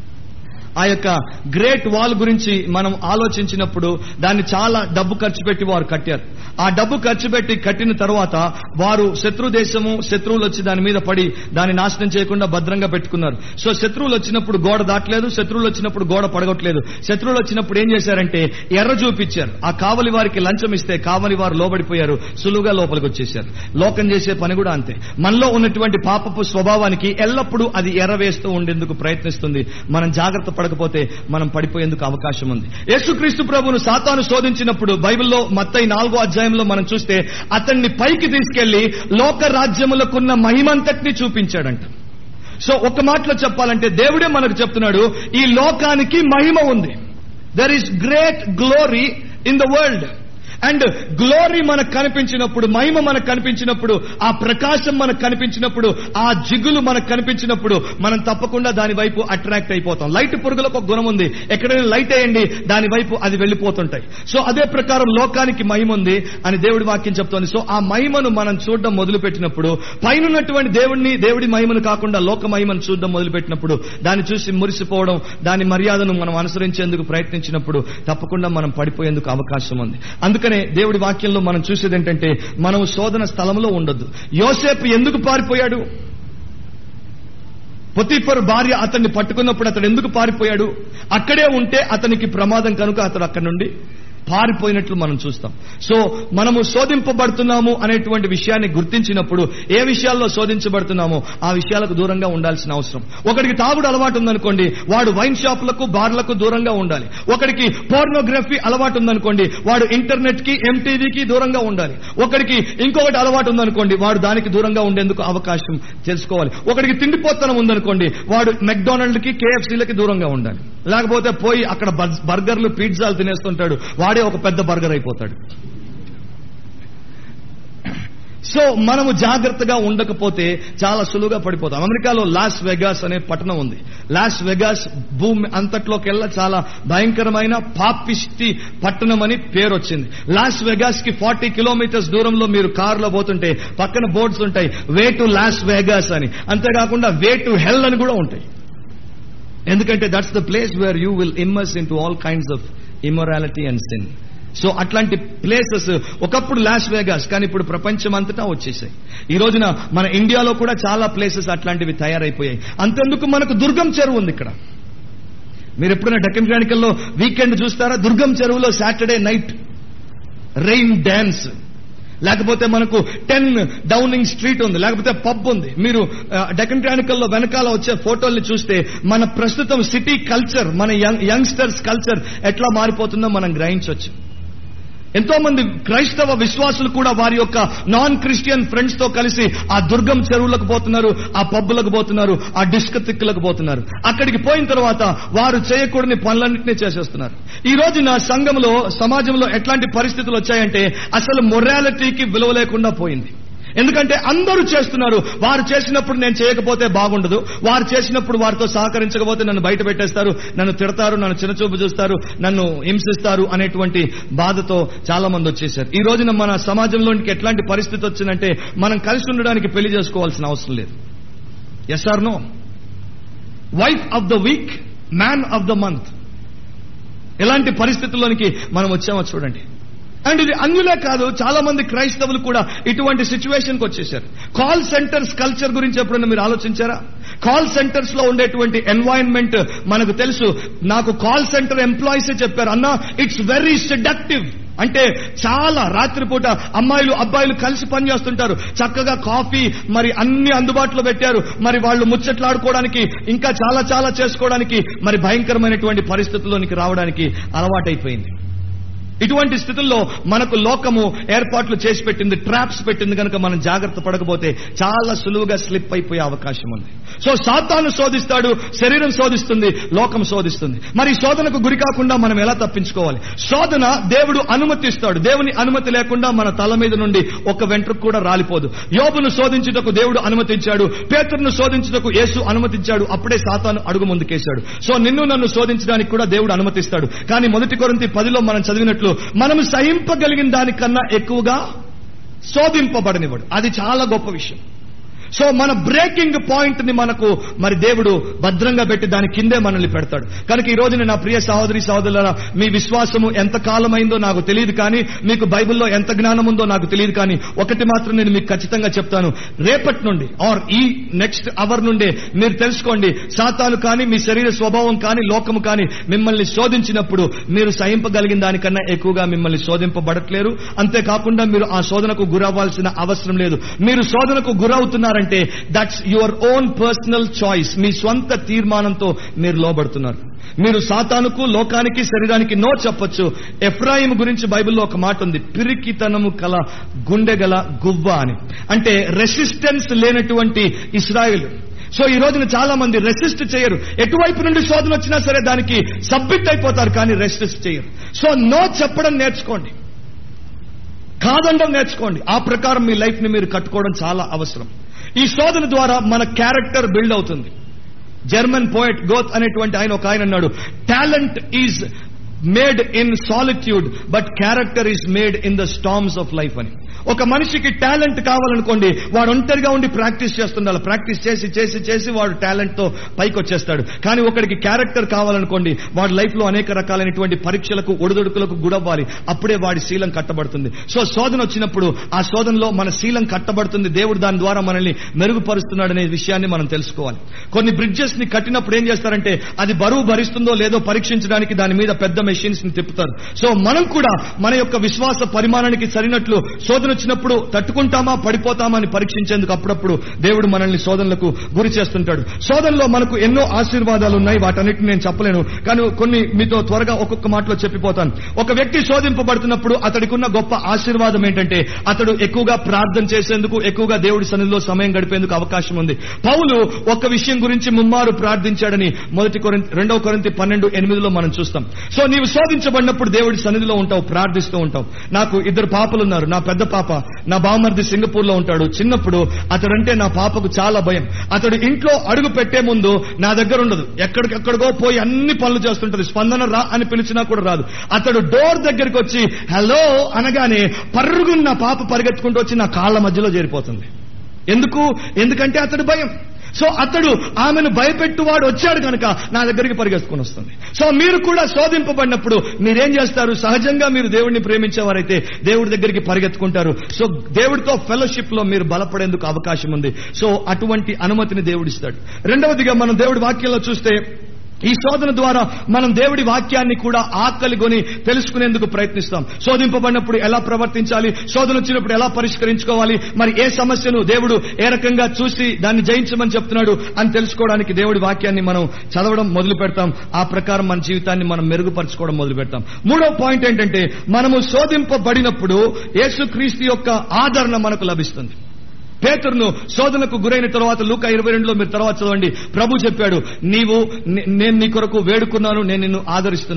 ఆ యొక్క గ్రేట్ వాల్ గురించి మనం ఆలోచించినప్పుడు దాన్ని చాలా డబ్బు ఖర్చు పెట్టి వారు కట్టారు ఆ డబ్బు ఖర్చు పెట్టి కట్టిన తర్వాత వారు శత్రు దేశము శత్రువులు వచ్చి దాని మీద పడి దాన్ని నాశనం చేయకుండా భద్రంగా పెట్టుకున్నారు సో శత్రువులు వచ్చినప్పుడు గోడ దాటలేదు శత్రువులు వచ్చినప్పుడు గోడ పడగొట్టలేదు శత్రువులు వచ్చినప్పుడు ఏం చేశారంటే ఎర్ర చూపించారు ఆ కావలి వారికి లంచం ఇస్తే కావలి వారు లోబడిపోయారు సులువుగా లోపలికి వచ్చేసారు లోకం చేసే పని కూడా అంతే మనలో ఉన్నటువంటి పాపపు స్వభావానికి ఎల్లప్పుడూ అది ఎర్ర వేస్తూ ఉండేందుకు ప్రయత్నిస్తుంది మనం జాగ్రత్త పడకపోతే మనం పడిపోయేందుకు అవకాశం ఉంది యేసుక్రీస్తు ప్రభువును సాతాను శోధించినప్పుడు బైబిల్లో మత్తయి నాలుగో అధ్యాయంలో మనం చూస్తే అతన్ని పైకి తీసుకెళ్లి లోక రాజ్యములకున్న మహిమంతటిని చూపించాడంట సో ఒక మాటలో చెప్పాలంటే దేవుడే మనకు చెప్తున్నాడు ఈ లోకానికి మహిమ ఉంది there is great glory in the world and glory మనకు కనిపించినప్పుడు మహిమ మనకు కనిపించినప్పుడు ఆ ప్రకాశం మనకు కనిపించినప్పుడు ఆ జిగులు మనకు కనిపించినప్పుడు మనం తప్పకుండా దాని వైపు అట్రాక్ట్ అయిపోతాం లైట్ పురుగులకు ఒక గుణం ఉంది ఎక్కడైనా లైట్ వేయండి దాని వైపు అది వెళ్ళిపోతుంటాయి సో అదే ప్రకారం లోకానికి మహిమ ఉంది అని దేవుడి వాక్యం చెప్తోంది సో ఆ మహిమను మనం చూడడం మొదలుపెట్టినప్పుడు పైనున్నటువంటి దేవుడిని దేవుడి మహిమను కాకుండా లోక మహిమను చూడడం మొదలుపెట్టినప్పుడు దాన్ని చూసి మురిసిపోవడం దాని మర్యాదను మనం అనుసరించేందుకు ప్రయత్నించినప్పుడు తప్పకుండా మనం పడిపోయేందుకు అవకాశం ఉంది అందుకనే దేవుడి వాక్యంలో మనం చూసేది ఏంటంటే మనం శోధన స్థలంలో ఉండొద్దు యోసేపు ఎందుకు పారిపోయాడు పొతిఫర్ భార్య అతన్ని పట్టుకున్నప్పుడు అతడు ఎందుకు పారిపోయాడు అక్కడే ఉంటే అతనికి ప్రమాదం కనుక అతడు అక్కడి నుండి పారిపోయినట్లు మనం చూస్తాం సో మనము శోధింపబడుతున్నాము అనేటువంటి విషయాన్ని గుర్తించినప్పుడు ఏ విషయాల్లో శోధించబడుతున్నామో ఆ విషయాలకు దూరంగా ఉండాల్సిన అవసరం ఒకడికి తాగుడు అలవాటు ఉందనుకోండి వాడు వైన్ షాపులకు బార్లకు దూరంగా ఉండాలి ఒకడికి పోర్నోగ్రఫీ అలవాటు ఉందనుకోండి వాడు ఇంటర్నెట్ కి ఎంటీవీకి దూరంగా ఉండాలి ఒకడికి ఇంకొకటి అలవాటు ఉందనుకోండి వాడు దానికి దూరంగా ఉండేందుకు అవకాశం తెలుసుకోవాలి ఒకడికి తిండిపోతనం ఉందనుకోండి వాడు మెక్డొనాల్డ్ కి కేఎఫ్సీలకి దూరంగా ఉండాలి లేకపోతే పోయి అక్కడ బర్గ్- బర్గర్లు పిజ్జాలు తినేస్తుంటాడు వాడే ఒక పెద్ద బర్గర్ అయిపోతాడు సో మనము జాగ్రత్తగా ఉండకపోతే చాలా సులువుగా పడిపోతాం అమెరికాలో లాస్ వెగాస్ అనే పట్టణం ఉంది లాస్ వెగాస్ భూమి అంతట్లోకెల్లా చాలా భయంకరమైన పాపిష్టి పట్టణం అని పేరు వచ్చింది లాస్ వెగాస్ కి ఫార్టీ కిలోమీటర్స్ దూరంలో మీరు కారులో పోతుంటే పక్కన బోర్డ్స్ ఉంటాయి వే టు లాస్ వెగాస్ అని అంతేకాకుండా వే టు హెల్ అని కూడా ఉంటాయి ఎందుకంటే that's the place where you will immerse in to all kinds of immorality and sin so అట్లాంటి ప్లేసెస్ ఒకప్పుడు లాస్ వేగాస్ కానీ ఇప్పుడు ప్రపంచం అంతటా వచ్చేసాయి ఈ రోజున మన ఇండియాలో కూడా చాలా ప్లేసెస్ అట్లాంటివి తయారైపోయాయి అంతెందుకు మనకు దుర్గం చెరువు ఉంది ఇక్కడ మీరు ఎప్పుడైనా డెక్కన్ క్రానికల్లో వీకెండ్ చూస్తారా దుర్గం చెరువులో సాటర్డే నైట్ రెయిన్ డ్యాన్స్ లేకపోతే మనకు టెన్ డౌనింగ్ స్ట్రీట్ ఉంది లేకపోతే పబ్ ఉంది మీరు డెక్కన్ క్రానికల్లో వెనకాల వచ్చే ఫోటోల్ని చూస్తే మన ప్రస్తుతం సిటీ కల్చర్ మన యంగ్స్టర్స్ కల్చర్ ఎట్లా మారిపోతుందో మనం గ్రహించవచ్చు ఎంతో మంది క్రైస్తవ విశ్వాసులు కూడా వారి యొక్క నాన్ క్రిస్టియన్ ఫ్రెండ్స్ తో కలిసి ఆ దుర్గం చెరువులకు పోతున్నారు ఆ పబ్బులకు పోతున్నారు ఆ డిస్కతిక్కులకు పోతున్నారు అక్కడికి పోయిన తర్వాత వారు చేయకూడని పనులన్నింటినీ చేసేస్తున్నారు ఈ రోజు నా సంఘంలో సమాజంలో ఎట్లాంటి పరిస్థితులు వచ్చాయంటే అసలు మొరాలిటీకి విలువ లేకుండా పోయింది ఎందుకంటే అందరూ చేస్తున్నారు వారు చేసినప్పుడు నేను చేయకపోతే బాగుండదు వారు చేసినప్పుడు వారితో సహకరించకపోతే నన్ను బయట పెట్టేస్తారు నన్ను తిడతారు నన్ను చిన్నచూపు చూస్తారు నన్ను హింసిస్తారు అనేటువంటి బాధతో చాలా మంది వచ్చేసారు ఈ రోజున మన సమాజంలోనికి ఎట్లాంటి పరిస్థితి వచ్చిందంటే మనం కలిసి ఉండడానికి పెళ్లి చేసుకోవాల్సిన అవసరం లేదు yes or no wife of the week man of the month ఎలాంటి పరిస్థితుల్లోనికి మనం వచ్చామో చూడండి అండ్ ఇది అన్యులే కాదు చాలా మంది క్రైస్తవులు కూడా ఇటువంటి సిచ్యువేషన్ కి వచ్చేసారు కాల్ సెంటర్స్ కల్చర్ గురించి ఎప్పుడైనా మీరు ఆలోచించారా కాల్ సెంటర్స్ లో ఉండేటువంటి ఎన్వైరన్మెంట్ మనకు తెలుసు నాకు కాల్ సెంటర్ ఎంప్లాయీస్ చెప్పారు అన్న ఇట్స్ వెరీ సెడక్టివ్ అంటే చాలా రాత్రిపూట అమ్మాయిలు అబ్బాయిలు కలిసి పనిచేస్తుంటారు చక్కగా కాఫీ మరి అన్ని అందుబాటులో పెట్టారు మరి వాళ్ళు ముచ్చట్లాడుకోవడానికి ఇంకా చాలా చాలా చేసుకోవడానికి మరి భయంకరమైనటువంటి పరిస్థితుల్లోనికి రావడానికి అలవాటైపోయింది ఇటువంటి స్థితుల్లో మనకు లోకము ఏర్పాట్లు చేసి పెట్టింది ట్రాప్స్ పెట్టింది కనుక మనం జాగ్రత్త పడకపోతే చాలా సులువుగా స్లిప్ అయిపోయే అవకాశం ఉంది సో సాతాను శోధిస్తాడు శరీరం శోధిస్తుంది లోకం శోధిస్తుంది మరి ఈ శోధనకు గురి కాకుండా మనం ఎలా తప్పించుకోవాలి శోధన దేవుడు అనుమతిస్తాడు దేవుని అనుమతి లేకుండా మన తల మీద నుండి ఒక వెంట్రుకు కూడా రాలిపోదు యోబును శోధించుటకు దేవుడు అనుమతించాడు పేతురును శోధించుటకు యేసు అనుమతించాడు అప్పుడే సాతాను అడుగు ముందుకేశాడు సో నిన్ను నన్ను శోధించడానికి కూడా దేవుడు అనుమతిస్తాడు కానీ మొదటి కొరింతి పదిలో మనం చదివినట్లు మనము సహింపగలిగిన దానికన్నా ఎక్కువగా శోధింపబడనివాడు అది చాలా గొప్ప విషయం సో మన బ్రేకింగ్ పాయింట్ ని మనకు మరి దేవుడు భద్రంగా పెట్టి దాని కిందే మనల్ని పెడతాడు కనుక ఈ రోజున నా ప్రియ సహోదరి సహోదరుల మీ విశ్వాసము ఎంత కాలమైందో నాకు తెలియదు కానీ మీకు బైబిల్లో ఎంత జ్ఞానం ఉందో నాకు తెలియదు కానీ ఒకటి మాత్రం నేను మీకు ఖచ్చితంగా చెప్తాను రేపటి నుండి ఆర్ ఈ నెక్స్ట్ అవర్ నుండే మీరు తెలుసుకోండి సాతాను కానీ మీ శరీర స్వభావం కానీ లోకము కానీ మిమ్మల్ని శోధించినప్పుడు మీరు సహింపగలిగిన దానికన్నా ఎక్కువగా మిమ్మల్ని శోధింపబడట్లేరు అంతేకాకుండా మీరు ఆ శోధనకు గురవ్వాల్సిన అవసరం లేదు మీరు శోధనకు గురవుతున్నారంటే that's your own personal choice మీ స్వంత తీర్మానంతో మీరు లోబడుతున్నారు మీరు సాతానుకు లోకానికి శరీరానికి నో చెప్పొచ్చు ఎఫ్రాయిం గురించి బైబిల్లో ఒక మాట ఉంది పిరికితనము కల గుండె గల గువ్వ అని అంటే రెసిస్టెన్స్ లేనటువంటి ఇస్రాయిల్ సో ఈ రోజున చాలా మంది రెసిస్ట్ చేయరు ఎటువైపు నుండి శోధన వచ్చినా సరే దానికి సబ్మిట్ అయిపోతారు కానీ రెసిస్ట్ చేయరు సో నో చెప్పడం నేర్చుకోండి కాదండం నేర్చుకోండి ఆ ప్రకారం మీ లైఫ్ ని మీరు కట్టుకోవడం చాలా అవసరం ఈ శోధన ద్వారా మన క్యారెక్టర్ బిల్డ్ అవుతుంది జర్మన్ పోయట్ గోత్ అనేటువంటి ఆయన ఒక ఆయన అన్నాడు talent is made in solitude but character is made in the storms of life అని ఒక మనిషికి టాలెంట్ కావాలనుకోండి వాడు ఒంటరిగా ఉండి ప్రాక్టీస్ చేస్తుండాలి ప్రాక్టీస్ చేసి చేసి చేసి వాడు టాలెంట్ తో పైకి వచ్చేస్తాడు కానీ ఒకడికి క్యారెక్టర్ కావాలనుకోండి వాడి లైఫ్ లో అనేక రకాలైనటువంటి పరీక్షలకు ఒడిదొడుకులకు గుడవ్వాలి అప్పుడే వాడి శీలం కట్టబడుతుంది సో శోధన వచ్చినప్పుడు ఆ శోధనలో మన శీలం కట్టబడుతుంది దేవుడు దాని ద్వారా మనల్ని మెరుగుపరుస్తున్నాడనే విషయాన్ని మనం తెలుసుకోవాలి కొన్ని బ్రిడ్జెస్ ని కట్టినప్పుడు ఏం చేస్తారంటే అది బరువు భరిస్తుందో లేదో పరీక్షించడానికి దాని మీద పెద్ద మెషిన్స్ ని తిప్పుతారు సో మనం కూడా మన యొక్క విశ్వాస పరిమాణానికి సరినట్లు శోధన వచ్చినప్పుడు తట్టుకుంటామా పడిపోతామా అని పరీక్షించేందుకు అప్పుడప్పుడు దేవుడు మనల్ని శోధనలకు గురి చేస్తుంటాడు శోధనలో మనకు ఎన్నో ఆశీర్వాదాలు ఉన్నాయి వాటన్నిటిని నేను చెప్పలేను కానీ కొన్ని మీతో త్వరగా ఒక్కొక్క మాటలో చెప్పిపోతాను ఒక వ్యక్తి శోధింపబడుతున్నప్పుడు అతడికి ఉన్న గొప్ప ఆశీర్వాదం ఏంటంటే అతడు ఎక్కువగా ప్రార్థన చేసేందుకు ఎక్కువగా దేవుడి సన్నిధిలో సమయం గడిపేందుకు అవకాశం ఉంది పౌలు ఒక విషయం గురించి ముమ్మారు ప్రార్థించాడని మొదటి కొరింత రెండవ కొరింతి పన్నెండు ఎనిమిదిలో మనం చూస్తాం సో నీవు శోధించబడినప్పుడు దేవుడి సన్నిధిలో ఉంటావు ప్రార్థిస్తూ ఉంటావు నాకు ఇద్దరు పాపలు ఉన్నారు నా పెద్ద పాప నా బావమరిది సింగపూర్ లో ఉంటాడు చిన్నప్పుడు అతడంటే నా పాపకు చాలా భయం అతడు ఇంట్లో అడుగు పెట్టే ముందు నా దగ్గర ఉండదు ఎక్కడికెక్కడికో పోయి అన్ని పనులు చేస్తుంటది స్పందన రా అని పిలిచినా కూడా రాదు అతడు డోర్ దగ్గరికి వచ్చి హలో అనగానే పరుగున్న పాప పరిగెత్తుకుంటూ వచ్చి నా కాళ్ళ మధ్యలో చేరిపోతుంది ఎందుకు ఎందుకంటే అతడు భయం సో అతడు ఆమెను భయపెట్టువాడు వచ్చాడు కనుక నా దగ్గరికి పరిగెత్తుకుని వస్తుంది సో మీరు కూడా శోధింపబడినప్పుడు మీరేం చేస్తారు సహజంగా మీరు దేవుడిని ప్రేమించేవారైతే దేవుడి దగ్గరికి పరిగెత్తుకుంటారు సో దేవుడితో ఫెలోషిప్ లో మీరు బలపడేందుకు అవకాశం ఉంది సో అటువంటి అనుమతిని దేవుడిస్తాడు రెండవదిగా మనం దేవుడి వాక్యంలో చూస్తే ఈ శోధన ద్వారా మనం దేవుడి వాక్యాన్ని కూడా ఆకలి కొని తెలుసుకునేందుకు ప్రయత్నిస్తాం శోధింపబడినప్పుడు ఎలా ప్రవర్తించాలి శోధన వచ్చినప్పుడు ఎలా పరిష్కరించుకోవాలి మరి ఏ సమస్యను దేవుడు ఏ రకంగా చూసి దాన్ని జయించమని చెప్తున్నాడు అని తెలుసుకోవడానికి దేవుడి వాక్యాన్ని మనం చదవడం మొదలు పెడతాం ఆ ప్రకారం మన జీవితాన్ని మనం మెరుగుపరచుకోవడం మొదలు పెడతాం మూడో పాయింట్ ఏంటంటే మనము శోధింపబడినప్పుడు యేసుక్రీస్తు యొక్క ఆదరణ మనకు లభిస్తుంది పేతురును శోధనకు గురైన తర్వాత లూక ఇరవై రెండులో మీరు తర్వాత చదవండి ప్రభు చెప్పాడు నీవు నే- నేను నీ కొరకు వేడుకున్నాను నేను నిన్ను ఆదరిస్తున్నానని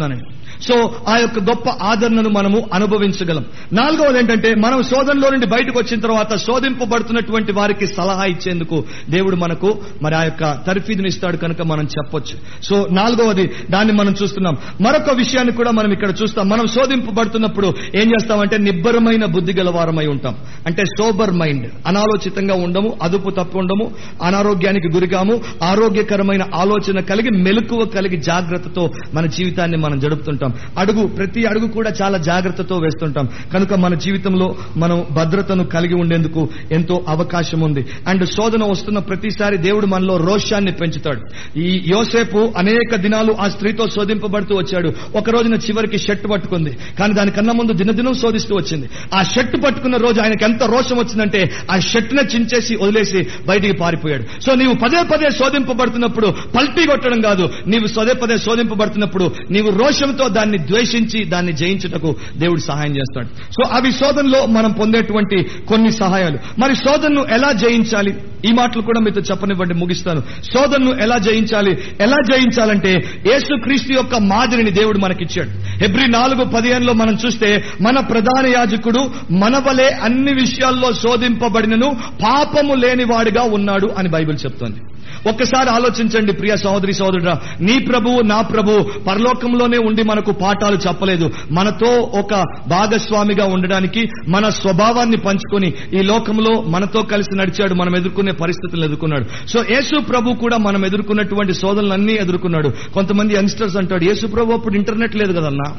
సో ఆ యొక్క గొప్ప ఆదరణను మనము అనుభవించగలం నాలుగవది ఏంటంటే మనం శోధనలో నుండి బయటకు వచ్చిన తర్వాత శోధింపబడుతున్నటువంటి వారికి సలహా ఇచ్చేందుకు దేవుడు మనకు మరి ఆ యొక్క తర్ఫీదుని ఇస్తాడు కనుక మనం చెప్పొచ్చు సో నాలుగవది దాన్ని మనం చూస్తున్నాం మరొక విషయాన్ని కూడా మనం ఇక్కడ చూస్తాం మనం శోధింపబడుతున్నప్పుడు ఏం చేస్తామంటే నిబ్బరమైన బుద్ధి గలవారమై ఉంటాం అంటే సోబర్ మైండ్ అనాలోచితంగా ఉండము అదుపు తప్పు ఉండము అనారోగ్యానికి గురికాము ఆరోగ్యకరమైన ఆలోచన కలిగి మెలకువ కలిగి జాగ్రత్తతో మన జీవితాన్ని మనం జరుపుతుంటాం అడుగు ప్రతి అడుగు కూడా చాలా జాగ్రత్తతో వేస్తుంటాం కనుక మన జీవితంలో మనం భద్రతను కలిగి ఉండేందుకు ఎంతో అవకాశం ఉంది అండ్ శోధన వస్తున్న ప్రతిసారి దేవుడు మనలో రోషాన్ని పెంచుతాడు ఈ యోసేపు అనేక దినాలు ఆ స్త్రీతో శోధింపబడుతూ వచ్చాడు ఒక రోజున చివరికి షర్ట్ పట్టుకుంది కానీ దానికన్నా ముందు దినదినం శోధిస్తూ వచ్చింది ఆ షర్ట్ పట్టుకున్న రోజు ఆయనకి ఎంత రోషం వచ్చిందంటే ఆ షర్ట్ ని చించేసి వదిలేసి బయటికి పారిపోయాడు సో నీవు పదే పదే శోధింపబడుతున్నప్పుడు పల్టీ కొట్టడం కాదు నీవు పదే పదే శోధింపబడుతున్నప్పుడు నీవు రోషంతో దాన్ని ద్వేషించి దాన్ని జయించుటకు దేవుడు సహాయం చేస్తాడు సో అవి శోధనలో మనం పొందేటువంటి కొన్ని సహాయాలు మరి శోధనను ఎలా జయించాలి ఈ మాటలు కూడా మీతో చెప్పనివ్వండి ముగిస్తాను శోధనను ఎలా జయించాలి ఎలా జయించాలంటే యేసు క్రీస్తు యొక్క మాదిరిని దేవుడు మనకిచ్చాడు ఎబ్రి నాలుగు పదిహేనులో మనం చూస్తే మన ప్రధాన యాజకుడు మన వలె అన్ని విషయాల్లో శోధింపబడినను పాపము లేనివాడుగా ఉన్నాడు అని బైబిల్ చెప్తోంది ఒక్కసారి ఆలోచించండి ప్రియ సహోదరి సహోదరుడా నీ ప్రభువు నా ప్రభువు పరలోకంలోనే ఉండి మనకు పాఠాలు చెప్పలేదు మనతో ఒక భాగస్వామిగా ఉండడానికి మన స్వభావాన్ని పంచుకొని ఈ లోకంలో మనతో కలిసి నడిచాడు మనం ఎదుర్కొనే పరిస్థితులను ఎదుర్కొన్నాడు సో యేసు ప్రభు కూడా మనం ఎదుర్కొన్నటువంటి శోధనలన్నీ ఎదుర్కొన్నాడు కొంతమంది యంగ్స్టర్స్ అంటాడు యేసు ప్రభు అప్పుడు ఇంటర్నెట్ లేదు కదన్నా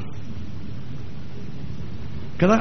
కదా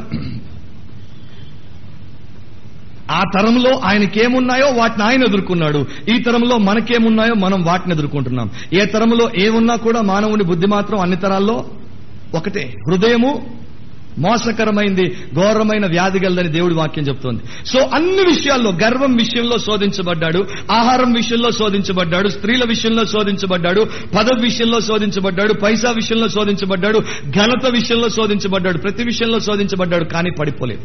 ఆ తరంలో ఆయనకేమున్నాయో వాటిని ఆయన ఎదుర్కొన్నాడు ఈ తరంలో మనకేమున్నాయో మనం వాటిని ఎదుర్కొంటున్నాం ఏ తరంలో ఏమున్నా కూడా మానవుని బుద్ధి మాత్రం అన్ని తరాల్లో ఒకటే హృదయము మోసకరమైంది ఘోరమైన వ్యాధి గలదని దేవుడి వాక్యం చెప్తోంది సో అన్ని విషయాల్లో గర్వం విషయంలో శోధించబడ్డాడు ఆహారం విషయంలో శోధించబడ్డాడు స్త్రీల విషయంలో శోధించబడ్డాడు పదవి విషయంలో శోధించబడ్డాడు పైసా విషయంలో శోధించబడ్డాడు ఘనత విషయంలో శోధించబడ్డాడు ప్రతి విషయంలో శోధించబడ్డాడు కానీ పడిపోలేదు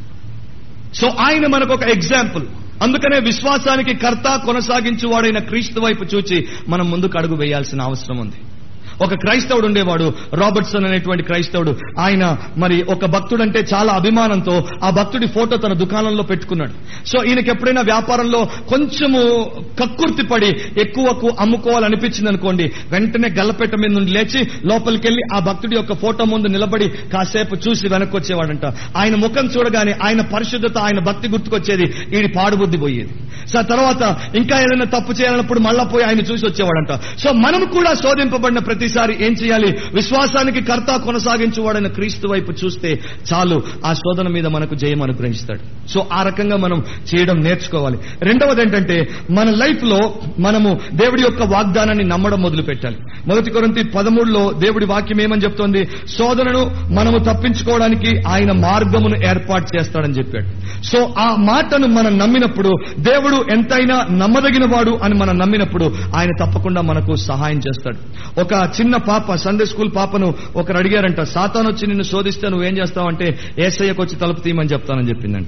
సో ఆయన మనకు ఒక ఎగ్జాంపుల్ అందుకనే విశ్వాసానికి కర్త కొనసాగించువాడైన క్రీస్తు వైపు చూచి మనం ముందుకు అడుగు వేయాల్సిన అవసరం ఉంది ఒక క్రైస్తవుడు ఉండేవాడు రాబర్ట్సన్ అనేటువంటి క్రైస్తవుడు ఆయన మరి ఒక భక్తుడంటే చాలా అభిమానంతో ఆ భక్తుడి ఫోటో తన దుకాణంలో పెట్టుకున్నాడు సో ఈయనకి ఎప్పుడైనా వ్యాపారంలో కొంచెము కక్కుర్తి పడి ఎక్కువకు అమ్ముకోవాలనిపించింది అనుకోండి వెంటనే గల్లపెట్ట మీద నుండి లేచి లోపలికి వెళ్లి ఆ భక్తుడి యొక్క ఫోటో ముందు నిలబడి కాసేపు చూసి వెనక్కి వచ్చేవాడంట ఆయన ముఖం చూడగానే ఆయన పరిశుద్ధత ఆయన భక్తి గుర్తుకొచ్చేది ఈడి పాడుబుద్ధి పోయేది సో ఆ తర్వాత ఇంకా ఏదైనా తప్పు చేయాలన్నప్పుడు మళ్ళా పోయి ఆయన చూసి వచ్చేవాడంట సో మనం కూడా శోధింపబడిన ప్రతిసారి ఏం చేయాలి విశ్వాసానికి కర్త కొనసాగించువాడైన క్రీస్తు వైపు చూస్తే చాలు ఆ శోధన మీద మనకు జయం అనుగ్రహిస్తాడు సో ఆ రకంగా మనం చేయడం నేర్చుకోవాలి రెండవది ఏంటంటే మన లైఫ్ లో మనము దేవుడి యొక్క వాగ్దానాన్ని నమ్మడం మొదలు పెట్టాలి మొదటి కొరంతి పదమూడులో దేవుడి వాక్యం ఏమని చెప్తోంది శోధనను మనము తప్పించుకోవడానికి ఆయన మార్గమును ఏర్పాటు చేస్తాడని చెప్పాడు సో ఆ మాటను మనం నమ్మినప్పుడు దేవుడు ఎంతైనా నమ్మదగిన వాడు అని మనం నమ్మినప్పుడు ఆయన తప్పకుండా మనకు సహాయం చేస్తాడు ఒక చిన్న పాప సండే స్కూల్ పాపను ఒకరు అడిగారంట సాతాన్ వచ్చి నిన్ను శోధిస్తే నువ్వేం చేస్తావంటే ఏసయ్యకు వచ్చి తలుపు తీయమని చెప్తానని చెప్పిందంట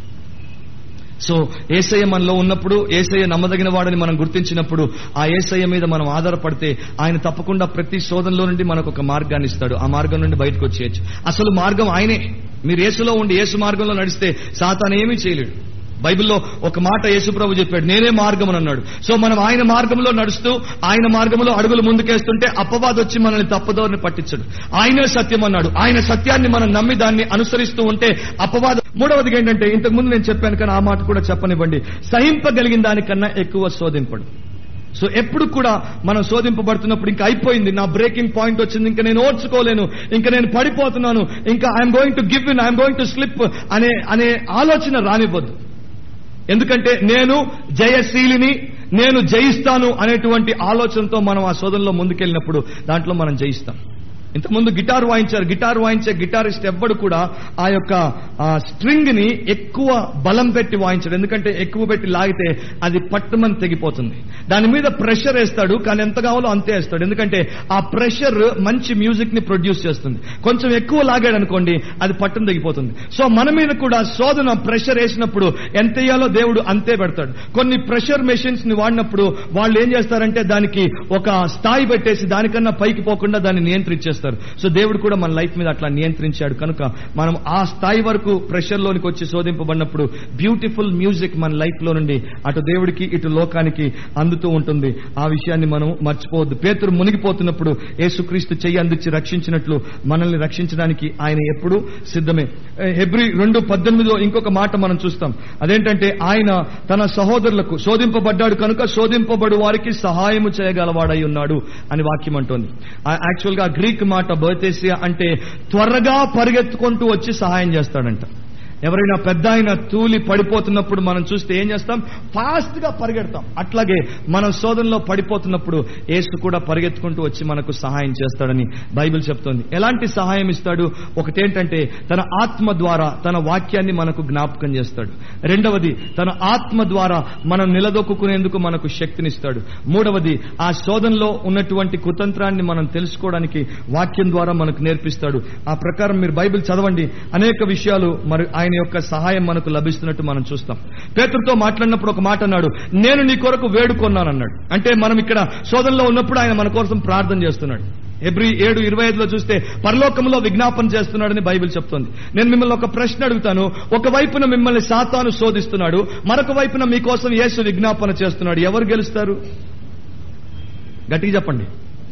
సో ఏసయ్య మనలో ఉన్నప్పుడు ఏసయ్య నమ్మదగిన వాడని మనం గుర్తించినప్పుడు ఆ ఏసయ్య మీద మనం ఆధారపడితే ఆయన తప్పకుండా ప్రతి శోధనలో నుండి మనకు ఒక మార్గాన్ని ఇస్తాడు ఆ మార్గం నుండి బయటకు వచ్చేయచ్చు అసలు మార్గం ఆయనే మీరు యేసులో ఉండి యేసు మార్గంలో నడిస్తే సాతాన్ ఏమీ చేయలేడు బైబిల్లో ఒక మాట యేసుప్రభు చెప్పాడు నేనే మార్గం అని అన్నాడు సో మనం ఆయన మార్గంలో నడుస్తూ ఆయన మార్గంలో అడుగులు ముందుకేస్తుంటే అపవాదం వచ్చి మనల్ని తప్పుదోరని పట్టించడు ఆయనే సత్యం అన్నాడు ఆయన సత్యాన్ని మనం నమ్మి దాన్ని అనుసరిస్తూ ఉంటే అపవాదం మూడవది ఏంటంటే ఇంతకు ముందు నేను చెప్పాను కానీ ఆ మాట కూడా చెప్పనివ్వండి సహింపగలిగిన దానికన్నా ఎక్కువ శోధింపడు సో ఎప్పుడు కూడా మనం శోధింపబడుతున్నప్పుడు ఇంకా అయిపోయింది నా బ్రేకింగ్ పాయింట్ వచ్చింది ఇంకా నేను ఓర్చుకోలేను ఇంకా నేను పడిపోతున్నాను ఇంకా I'm going to give in I'm going to slip అనే అనే ఆలోచన రానివ్వద్దు ఎందుకంటే నేను జయశీలిని నేను జయిస్తాను అనేటువంటి ఆలోచనతో మనం ఆ శోధనలో ముందుకెళ్ళినప్పుడు దాంట్లో మనం జయిస్తాం ఇంతకుముందు గిటార్ వాయించారు గిటార్ వాయించే గిటారిస్ట్ ఎవ్వడు కూడా ఆ యొక్క స్ట్రింగ్ ని ఎక్కువ బలం పెట్టి వాయించాడు ఎందుకంటే ఎక్కువ పెట్టి లాగితే అది పట్టుమని తెగిపోతుంది దాని మీద ప్రెషర్ వేస్తాడు కానీ ఎంత కావాలో అంతే వేస్తాడు ఎందుకంటే ఆ ప్రెషర్ మంచి మ్యూజిక్ ని ప్రొడ్యూస్ చేస్తుంది కొంచెం ఎక్కువ లాగాడు అనుకోండి అది పట్టును తెగిపోతుంది సో మన మీద కూడా శోధన ప్రెషర్ వేసినప్పుడు ఎంత వేయాలో దేవుడు అంతే పెడతాడు కొన్ని ప్రెషర్ మెషిన్స్ ని వాడినప్పుడు వాళ్ళు ఏం చేస్తారంటే దానికి ఒక స్థాయి పెట్టేసి దానికన్నా పైకి పోకుండా దాన్ని నియంత్రించేస్తారు చేస్తారు సో దేవుడు కూడా మన లైఫ్ మీద అట్లా నియంత్రించాడు కనుక మనం ఆ స్థాయి వరకు ప్రెషర్ లోనికి వచ్చి శోధింపబడినప్పుడు బ్యూటిఫుల్ మ్యూజిక్ మన లైఫ్ లో నుండి అటు దేవుడికి ఇటు లోకానికి అందుతూ ఉంటుంది ఆ విషయాన్ని మనం మర్చిపోవద్దు పేతురు మునిగిపోతున్నప్పుడు యేసుక్రీస్తు చెయ్యి అందించి రక్షించినట్లు మనల్ని రక్షించడానికి ఆయన ఎప్పుడూ సిద్ధమే హెబ్రి రెండు పద్దెనిమిదిలో ఇంకొక మాట మనం చూస్తాం అదేంటంటే ఆయన తన సహోదరులకు శోధింపబడ్డాడు కనుక శోధింపబడు వారికి సహాయము చేయగలవాడై ఉన్నాడు అని వాక్యం అంటోంది యాక్చువల్ గా గ్రీక్ మాట బర్తేసియా అంటే త్వరగా పరిగెత్తుకుంటూ వచ్చి సహాయం చేస్తాడంట ఎవరైనా పెద్ద ఆయన తూలి పడిపోతున్నప్పుడు మనం చూస్తే ఏం చేస్తాం ఫాస్ట్ గా పరిగెడతాం అట్లాగే మనం శోధనలో పడిపోతున్నప్పుడు యేసు కూడా పరిగెత్తుకుంటూ వచ్చి మనకు సహాయం చేస్తాడని బైబిల్ చెప్తోంది ఎలాంటి సహాయం ఇస్తాడు ఒకటేంటంటే తన ఆత్మ ద్వారా తన వాక్యాన్ని మనకు జ్ఞాపకం చేస్తాడు రెండవది తన ఆత్మ ద్వారా మనం నిలదొక్కునేందుకు మనకు శక్తినిస్తాడు మూడవది ఆ శోధనలో ఉన్నటువంటి కుతంత్రాన్ని మనం తెలుసుకోవడానికి వాక్యం ద్వారా మనకు నేర్పిస్తాడు ఆ ప్రకారం మీరు బైబిల్ చదవండి అనేక విషయాలు మరి ఆయన యొక్క సహాయం మనకు లభిస్తున్నట్టు మనం చూస్తాం పేతురుతో మాట్లాడినప్పుడు ఒక మాట అన్నాడు నేను నీ కొరకు వేడుకొన్నాను అన్నాడు అంటే మనం ఇక్కడ శోధనలో ఉన్నప్పుడు ఆయన మన కోసం ప్రార్థన చేస్తున్నాడు ఎబ్రి ఏడు ఇరవై ఐదులో చూస్తే పరలోకంలో విజ్ఞాపన చేస్తున్నాడని బైబిల్ చెప్తోంది నేను మిమ్మల్ని ఒక ప్రశ్న అడుగుతాను ఒక వైపున మిమ్మల్ని సాతాను శోధిస్తున్నాడు మరొక వైపున మీకోసం యేసు విజ్ఞాపన చేస్తున్నాడు ఎవరు గెలుస్తారు గట్టిగా చెప్పండి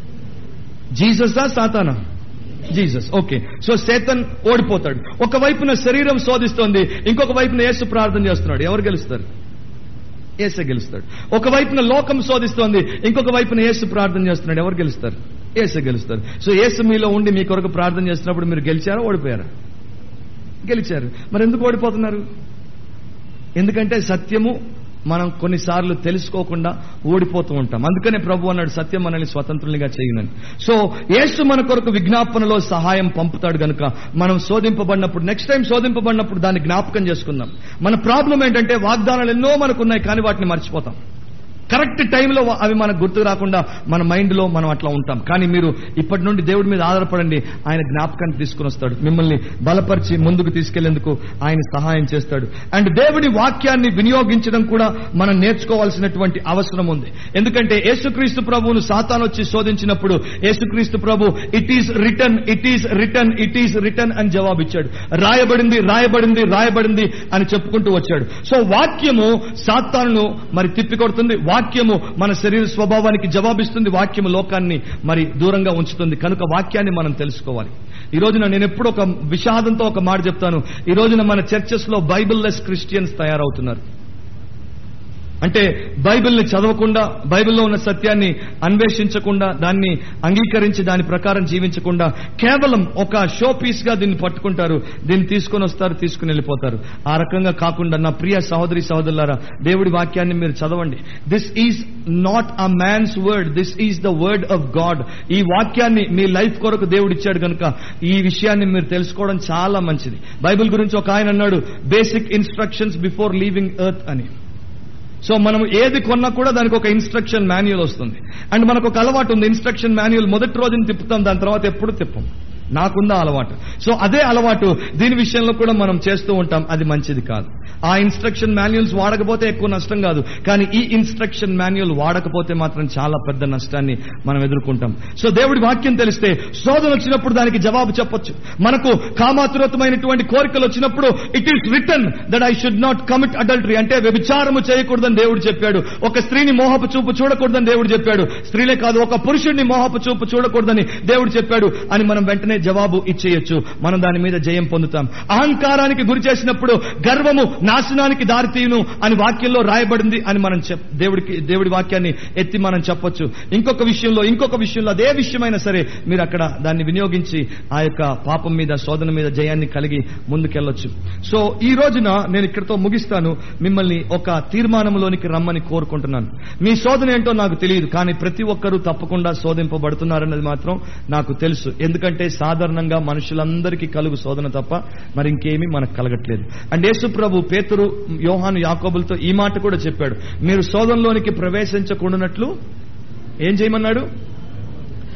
జీససా సాతానా జీసస్ ఓకే సో సేతన్ ఓడిపోతాడు ఒక వైపున శరీరం శోధిస్తోంది ఇంకొక వైపున యేసు ప్రార్థన చేస్తున్నాడు ఎవరు గెలుస్తారు ఏసే గెలుస్తాడు ఒక వైపున లోకం శోధిస్తోంది ఇంకొక వైపున యేసు ప్రార్థన చేస్తున్నాడు ఎవరు గెలుస్తారు ఏసే గెలుస్తారు సో యేసు మీలో ఉండి మీ కొరకు ప్రార్థన చేస్తున్నప్పుడు మీరు గెలిచారా ఓడిపోయారా గెలిచారు మరి ఎందుకు ఓడిపోతున్నారు ఎందుకంటే సత్యము మనం కొన్నిసార్లు తెలుసుకోకుండా ఓడిపోతూ ఉంటాం అందుకనే ప్రభు అన్నాడు సత్యం మనల్ని స్వతంత్రులుగా చేయనని సో యేసు మన కొరకు విజ్ఞాపనలో సహాయం పంపుతాడు గనుక మనం శోధింపబడినప్పుడు నెక్స్ట్ టైం శోధింపబడినప్పుడు దాన్ని జ్ఞాపకం చేసుకుందాం మన ప్రాబ్లం ఏంటంటే వాగ్దానాలు ఎన్నో మనకున్నాయి కానీ వాటిని మర్చిపోతాం కరెక్ట్ టైంలో అవి మనకు గుర్తు రాకుండా మన మైండ్ లో మనం అట్లా ఉంటాం కానీ మీరు ఇప్పటి నుండి దేవుడి మీద ఆధారపడండి ఆయన జ్ఞాపకాన్ని తీసుకుని వస్తాడు మిమ్మల్ని బలపరిచి ముందుకు తీసుకెళ్లేందుకు ఆయన సహాయం చేస్తాడు అండ్ దేవుడి వాక్యాన్ని వినియోగించడం కూడా మనం నేర్చుకోవాల్సినటువంటి అవసరం ఉంది ఎందుకంటే యేసుక్రీస్తు ప్రభువును సాతాన్ వచ్చి శోధించినప్పుడు యేసుక్రీస్తు ప్రభు it is written it is written it is written అని జవాబిచ్చాడు రాయబడింది రాయబడింది రాయబడింది అని చెప్పుకుంటూ వచ్చాడు సో వాక్యము సాతాను మరి తిప్పికొడుతుంది వాక్యము మన శరీర స్వభావానికి జవాబిస్తుంది వాక్యము లోకాన్ని మరి దూరంగా ఉంచుతుంది కనుక వాక్యాన్ని మనం తెలుసుకోవాలి ఈ రోజున నేను ఎప్పుడు ఒక విషాదంతో ఒక మాట చెప్తాను ఈ రోజున మన చర్చెస్ లో బైబిల్ లెస్ క్రిస్టియన్స్ తయారవుతున్నారు అంటే బైబిల్ని చదవకుండా బైబిల్లో ఉన్న సత్యాన్ని అన్వేషించకుండా దాన్ని అంగీకరించి దాని ప్రకారం జీవించకుండా కేవలం ఒక షో పీస్ గా దీన్ని పట్టుకుంటారు దీన్ని తీసుకొని వస్తారు తీసుకుని వెళ్ళిపోతారు ఆ రకంగా కాకుండా నా ప్రియ సహోదరి సహోదరులారా దేవుడి వాక్యాన్ని మీరు చదవండి this is not a man's word this is the word of God ఈ వాక్యాన్ని మీ లైఫ్ కొరకు దేవుడు ఇచ్చాడు కనుక ఈ విషయాన్ని మీరు తెలుసుకోవడం చాలా మంచిది బైబిల్ గురించి ఒక ఆయన అన్నాడు basic instructions before leaving earth అని సో మనం ఏది కొన్నా కూడా దానికి ఒక ఇన్స్ట్రక్షన్ మాన్యువల్ వస్తుంది అండ్ మనకు ఒక అలవాటు ఉంది ఇన్స్ట్రక్షన్ మాన్యువల్ మొదటి రోజున తిప్పుతాం దాని తర్వాత ఎప్పుడు తిప్పం నాకుందా అలవాటు సో అదే అలవాటు దీని విషయంలో కూడా మనం చేస్తూ ఉంటాం అది మంచిది కాదు ఆ ఇన్స్ట్రక్షన్ మాన్యువల్స్ వాడకపోతే ఎక్కువ నష్టం కాదు కానీ ఈ ఇన్స్ట్రక్షన్ మాన్యువల్ వాడకపోతే మాత్రం చాలా పెద్ద నష్టాన్ని మనం ఎదుర్కొంటాం సో దేవుడి వాక్యం తెలిస్తే శోధన వచ్చినప్పుడు దానికి జవాబు చెప్పొచ్చు మనకు కామాతురతమైనటువంటి కోరికలు వచ్చినప్పుడు it is written that I should not commit adultery అంటే వ్యభిచారము చేయకూడదని దేవుడు చెప్పాడు ఒక స్త్రీని మోహపు చూపు చూడకూడదని దేవుడు చెప్పాడు స్త్రీలే కాదు ఒక పురుషుడిని మోహపు చూపు చూడకూడదని దేవుడు చెప్పాడు అని మనం వెంటనే జవాబు ఇచ్చేయచ్చు మనం దాని మీద జయం పొందుతాం అహంకారానికి గురి చేసినప్పుడు గర్వము నాశనానికి దారితీయును అని వాక్యంలో రాయబడింది అని మనం చెప్ దేవుడికి దేవుడి వాక్యాన్ని ఎత్తి మనం చెప్పొచ్చు ఇంకొక విషయంలో ఇంకొక విషయంలో అదే విషయమైనా సరే మీరు అక్కడ దాన్ని వినియోగించి ఆ యొక్క పాపం మీద శోధన మీద జయాన్ని కలిగి ముందుకెళ్లొచ్చు సో ఈ రోజున నేను ఇక్కడతో ముగిస్తాను మిమ్మల్ని ఒక తీర్మానంలోనికి రమ్మని కోరుకుంటున్నాను మీ శోధన ఏంటో నాకు తెలియదు కానీ ప్రతి ఒక్కరూ తప్పకుండా శోధింపబడుతున్నారన్నది మాత్రం నాకు తెలుసు ఎందుకంటే సాధారణంగా మనుషులందరికీ కలుగు శోధన తప్ప మరి ఇంకేమీ మనకు కలగట్లేదు అండ్ యేసు ప్రభు పేతురు యోహాను యాకోబులతో ఈ మాట కూడా చెప్పాడు మీరు శోధనలోనికి ప్రవేశించకుండానట్లు ఏం చేయమన్నాడు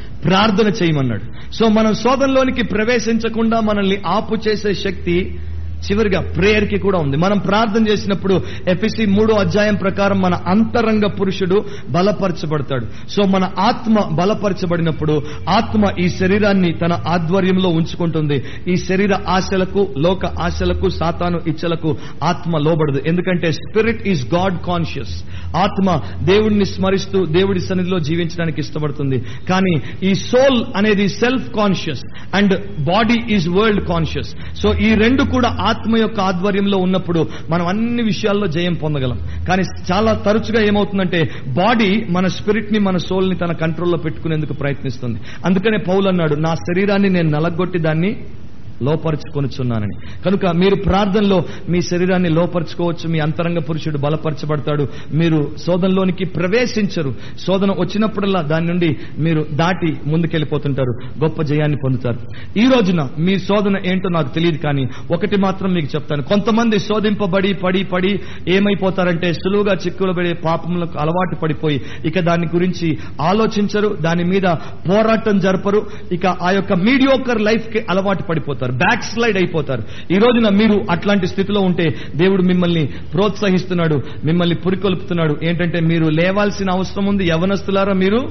ప్రార్థన చేయమన్నాడు సో మనం శోధనలోనికి ప్రవేశించకుండా మనల్ని ఆపు చేసే శక్తి చివరిగా ప్రేయర్ కి కూడా ఉంది మనం ప్రార్థన చేసినప్పుడు ఎఫ్ఎసి మూడో అధ్యాయం ప్రకారం మన అంతరంగ పురుషుడు బలపరచబడతాడు సో మన ఆత్మ బలపరచబడినప్పుడు ఆత్మ ఈ శరీరాన్ని తన ఆధ్వర్యంలో ఉంచుకుంటుంది ఈ శరీర ఆశలకు లోక ఆశలకు సాతాను ఇచ్చలకు ఆత్మ లోబడదు ఎందుకంటే స్పిరిట్ ఈజ్ గాడ్ కాన్షియస్ ఆత్మ దేవుడిని స్మరిస్తూ దేవుడి సన్నిధిలో జీవించడానికి ఇష్టపడుతుంది కానీ ఈ సోల్ అనేది self conscious and body is world conscious so ఈ రెండు కూడా ఆత్మ యొక్క ఆధ్వర్యంలో ఉన్నప్పుడు మనం అన్ని విషయాల్లో జయం పొందగలం కానీ చాలా తరచుగా ఏమవుతుందంటే బాడీ మన స్పిరిట్ ని మన సోల్ ని తన కంట్రోల్లో పెట్టుకునేందుకు ప్రయత్నిస్తుంది అందుకనే పౌలు అన్నాడు నా శరీరాన్ని నేను నలగొట్టి దాన్ని లోపరుచుకొనుచున్నానని కనుక మీరు ప్రార్థనలో మీ శరీరాన్ని లోపరుచుకోవచ్చు మీ అంతరంగ పురుషుడు బలపరచబడతాడు మీరు శోధనలోనికి ప్రవేశించరు శోధన వచ్చినప్పుడల్లా దాని నుండి మీరు దాటి ముందుకెళ్ళిపోతుంటారు గొప్ప జయాన్ని పొందుతారు ఈ రోజున మీ శోధన ఏంటో నాకు తెలియదు కానీ ఒకటి మాత్రం మీకు చెప్తాను కొంతమంది శోధింపబడి పడి పడి ఏమైపోతారంటే సులువుగా చిక్కులు పడే పాపములకు అలవాటు పడిపోయి ఇక దాని గురించి ఆలోచించరు దాని మీద పోరాటం జరపరు ఇక ఆ యొక్క మీడియోకర్ లైఫ్ కి అలవాటు పడిపోతారు బ్యాక్ స్లైడ్ అయిపోతారు ఈ రోజున మీరు అట్లాంటి స్థితిలో ఉంటే దేవుడు మిమ్మల్ని ప్రోత్సహిస్తున్నాడు మిమ్మల్ని పురికొల్పుతున్నాడు ఏంటంటే మీరు లేవాల్సిన అవసరం ఉంది యవనస్తులారా మీరు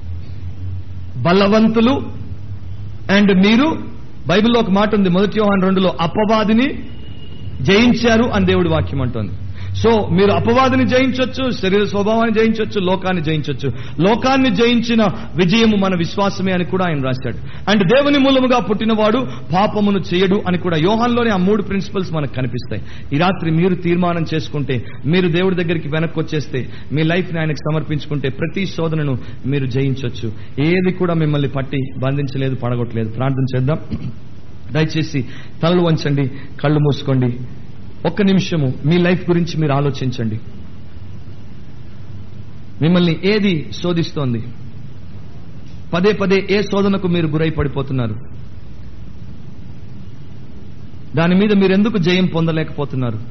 బలవంతులు అండ్ మీరు బైబిల్లో ఒక మాట ఉంది మొదటి యోహాన్ రెండులో అపవాదిని జయించారు అని దేవుడి వాక్యం అంటోంది సో మీరు అపవాదిని జయించవచ్చు శరీర స్వభావాన్ని జయించవచ్చు లోకాన్ని జయించవచ్చు లోకాన్ని జయించిన విజయము మన విశ్వాసమే అని కూడా ఆయన రాశాడు అండ్ దేవుని మూలముగా పుట్టినవాడు పాపమును చేయడు అని కూడా యోహాన్లోనే ఆ మూడు ప్రిన్సిపల్స్ మనకు కనిపిస్తాయి ఈ రాత్రి మీరు తీర్మానం చేసుకుంటే మీరు దేవుడి దగ్గరికి వెనక్కి వచ్చేస్తే మీ లైఫ్ ని ఆయనకు సమర్పించుకుంటే ప్రతి శోధనను మీరు జయించవచ్చు ఏది కూడా మిమ్మల్ని పట్టి బంధించలేదు పడగొట్టలేదు ప్రార్థన చేద్దాం దయచేసి తలలు వంచండి కళ్ళు మూసుకోండి ఒక్క నిమిషము మీ లైఫ్ గురించి మీరు ఆలోచించండి మిమ్మల్ని ఏది శోధిస్తోంది పదే పదే ఏ శోధనకు మీరు గురై పడిపోతున్నారు దాని మీద మీరు ఎందుకు జయం పొందలేకపోతున్నారు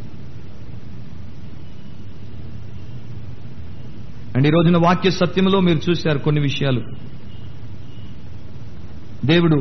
అండ్ ఈ రోజున వాక్య సత్యంలో మీరు చూశారు కొన్ని విషయాలు దేవుడు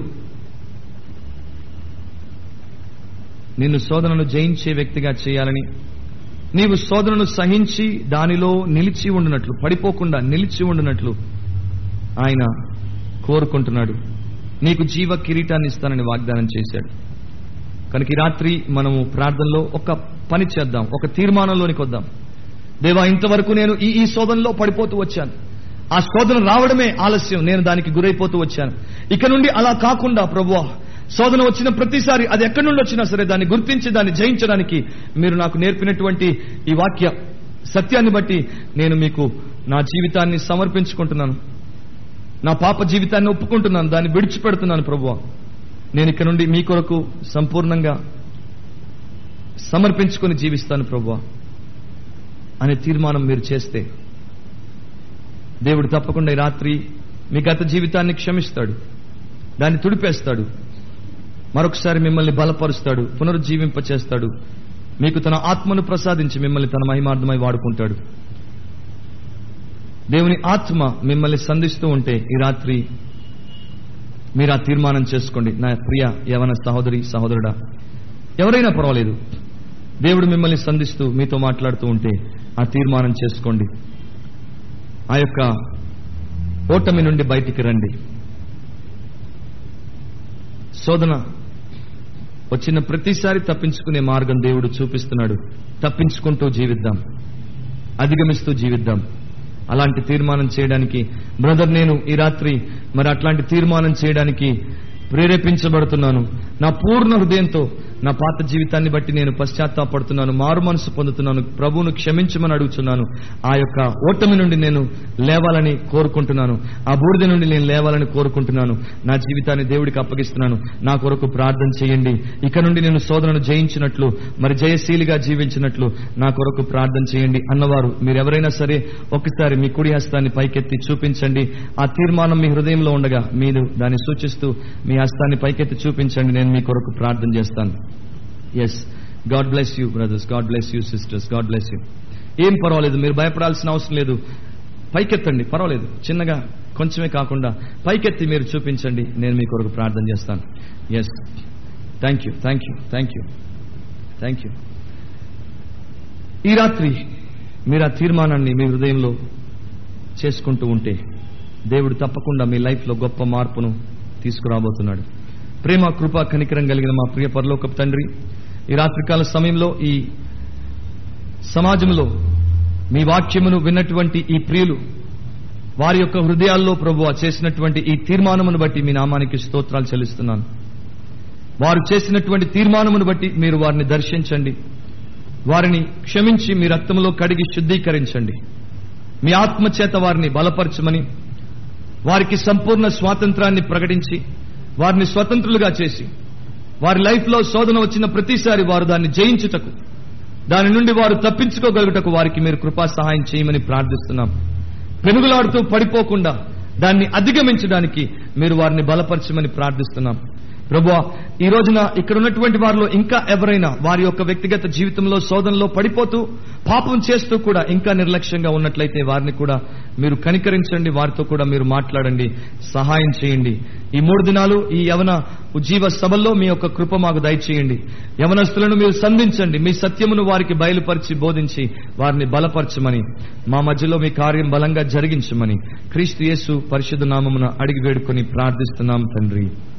నిన్ను శోధనను జయించే వ్యక్తిగా చేయాలని నీవు శోధనను సహించి దానిలో నిలిచి ఉండినట్లు పడిపోకుండా నిలిచి ఉండినట్లు ఆయన కోరుకుంటున్నాడు నీకు జీవ కిరీటాన్ని ఇస్తానని వాగ్దానం చేశాడు కనుక ఈ రాత్రి మనము ప్రార్థనలో ఒక పని చేద్దాం ఒక తీర్మానంలోనికి వద్దాం దేవా ఇంతవరకు నేను ఈ ఈ శోధనలో పడిపోతూ వచ్చాను ఆ శోధన రావడమే ఆలస్యం నేను దానికి గురైపోతూ వచ్చాను ఇక నుండి అలా కాకుండా ప్రభువా శోధన వచ్చిన ప్రతిసారి అది ఎక్కడి నుండి వచ్చినా సరే దాన్ని గుర్తించి దాన్ని జయించడానికి మీరు నాకు నేర్పినటువంటి ఈ వాక్య సత్యాన్ని బట్టి నేను మీకు నా జీవితాన్ని సమర్పించుకుంటున్నాను నా పాప జీవితాన్ని ఒప్పుకుంటున్నాను దాన్ని విడిచిపెడుతున్నాను ప్రభువా నేను ఇక్కడ నుండి మీ కొరకు సంపూర్ణంగా సమర్పించుకొని జీవిస్తాను ప్రభువా అనే తీర్మానం మీరు చేస్తే దేవుడు తప్పకుండా ఈ రాత్రి మీ గత జీవితాన్ని క్షమిస్తాడు దాన్ని తుడిపేస్తాడు మరొకసారి మిమ్మల్ని బలపరుస్తాడు పునరుజ్జీవింపచేస్తాడు మీకు తన ఆత్మను ప్రసాదించి మిమ్మల్ని తన మహిమార్థమై వాడుకుంటాడు దేవుని ఆత్మ మిమ్మల్ని సంధిస్తూ ఉంటే ఈ రాత్రి మీరు ఆ తీర్మానం చేసుకోండి నా ప్రియ యవన సహోదరి సహోదరుడా ఎవరైనా పర్వాలేదు దేవుడు మిమ్మల్ని సంధిస్తూ మీతో మాట్లాడుతూ ఉంటే ఆ తీర్మానం చేసుకోండి ఆ యొక్క ఓటమి నుండి బయటికి రండి శోధన వచ్చిన ప్రతిసారి తప్పించుకునే మార్గం దేవుడు చూపిస్తున్నాడు తప్పించుకుంటూ జీవిద్దాం అధిగమిస్తూ జీవిద్దాం అలాంటి తీర్మానం చేయడానికి బ్రదర్ నేను ఈ రాత్రి మరి అట్లాంటి తీర్మానం చేయడానికి ప్రేరేపించబడుతున్నాను నా పూర్ణ హృదయంతో నా పాత జీవితాన్ని బట్టి నేను పశ్చాత్తాపడుతున్నాను మారు మనసు పొందుతున్నాను ప్రభువును క్షమించమని అడుగుతున్నాను ఆ యొక్క ఓటమి నుండి నేను లేవాలని కోరుకుంటున్నాను ఆ బూడిద నుండి నేను లేవాలని కోరుకుంటున్నాను నా జీవితాన్ని దేవుడికి అప్పగిస్తున్నాను నా కొరకు ప్రార్థన చేయండి ఇక నుండి నేను శోధనను జయించినట్లు మరి జయశీలిగా జీవించినట్లు నా కొరకు ప్రార్థన చేయండి అన్నవారు మీరు ఎవరైనా సరే ఒకసారి మీ కుడి హస్తాన్ని పైకెత్తి చూపించండి ఆ తీర్మానం మీ హృదయంలో ఉండగా మీరు దాన్ని సూచిస్తూ మీ హస్తాన్ని పైకెత్తి చూపించండి నేను మీ కొరకు ప్రార్థన చేస్తాను yes God bless you brothers God bless you sisters God bless you ఏం పర్వాలేదు మీరు భయపడాల్సిన అవసరం లేదు పైకెత్తండి పర్వాలేదు చిన్నగా కొంచెమే కాకుండా పైకెత్తి మీరు చూపించండి నేను మీ కొరకు ప్రార్థన చేస్తాను yes thank you thank you thank you thank you ఈ రాత్రి మీరు ఆ తీర్మానాన్ని మీ హృదయంలో చేసుకుంటూ ఉంటే దేవుడు తప్పకుండా మీ లైఫ్లో గొప్ప మార్పును తీసుకురాబోతున్నాడు ప్రేమ కృప కనికరం కలిగిన మా ప్రియ పరలోకపు తండ్రి ఈ రాత్రికాల సమయంలో ఈ సమాజంలో మీ వాక్యమును విన్నటువంటి ఈ ప్రియులు వారి యొక్క హృదయాల్లో ప్రభు చేసినటువంటి ఈ తీర్మానమును బట్టి మీ నామానికి స్తోత్రాలు చెల్లిస్తున్నాను వారు చేసినటువంటి తీర్మానమును బట్టి మీరు వారిని దర్శించండి వారిని క్షమించి మీ రక్తంలో కడిగి శుద్ధీకరించండి మీ ఆత్మచేత వారిని బలపరచమని వారికి సంపూర్ణ స్వాతంత్రాన్ని ప్రకటించి వారిని స్వతంత్రులుగా చేసి వారి లైఫ్లో శోధన వచ్చిన ప్రతిసారి వారు దాన్ని జయించుటకు దాని నుండి వారు తప్పించుకోగలుగుటకు వారికి మీరు కృపా సహాయం చేయమని ప్రార్థిస్తున్నాం పెనుగులాడుతూ పడిపోకుండా దాన్ని అధిగమించడానికి మీరు వారిని బలపరచమని ప్రార్థిస్తున్నాం ప్రభు ఈ రోజున ఇక్కడ ఉన్నటువంటి వారిలో ఇంకా ఎవరైనా వారి యొక్క వ్యక్తిగత జీవితంలో శోధనలో పడిపోతూ పాపం చేస్తూ కూడా ఇంకా నిర్లక్ష్యంగా ఉన్నట్లయితే వారిని కూడా మీరు కనికరించండి వారితో కూడా మీరు మాట్లాడండి సహాయం చేయండి ఈ మూడు దినాలు ఈ యవన ఉజ్జీవ సభల్లో మీ యొక్క కృప మాకు దయచేయండి యవనస్తులను మీరు సంధించండి మీ సత్యమును వారికి బయలుపరిచి బోధించి వారిని బలపరచమని మా మధ్యలో మీ కార్యం బలంగా జరిగించమని క్రీస్తు యేసు పరిశుద్ధ నామమున అడిగి వేడుకొని ప్రార్థిస్తున్నాం తండ్రి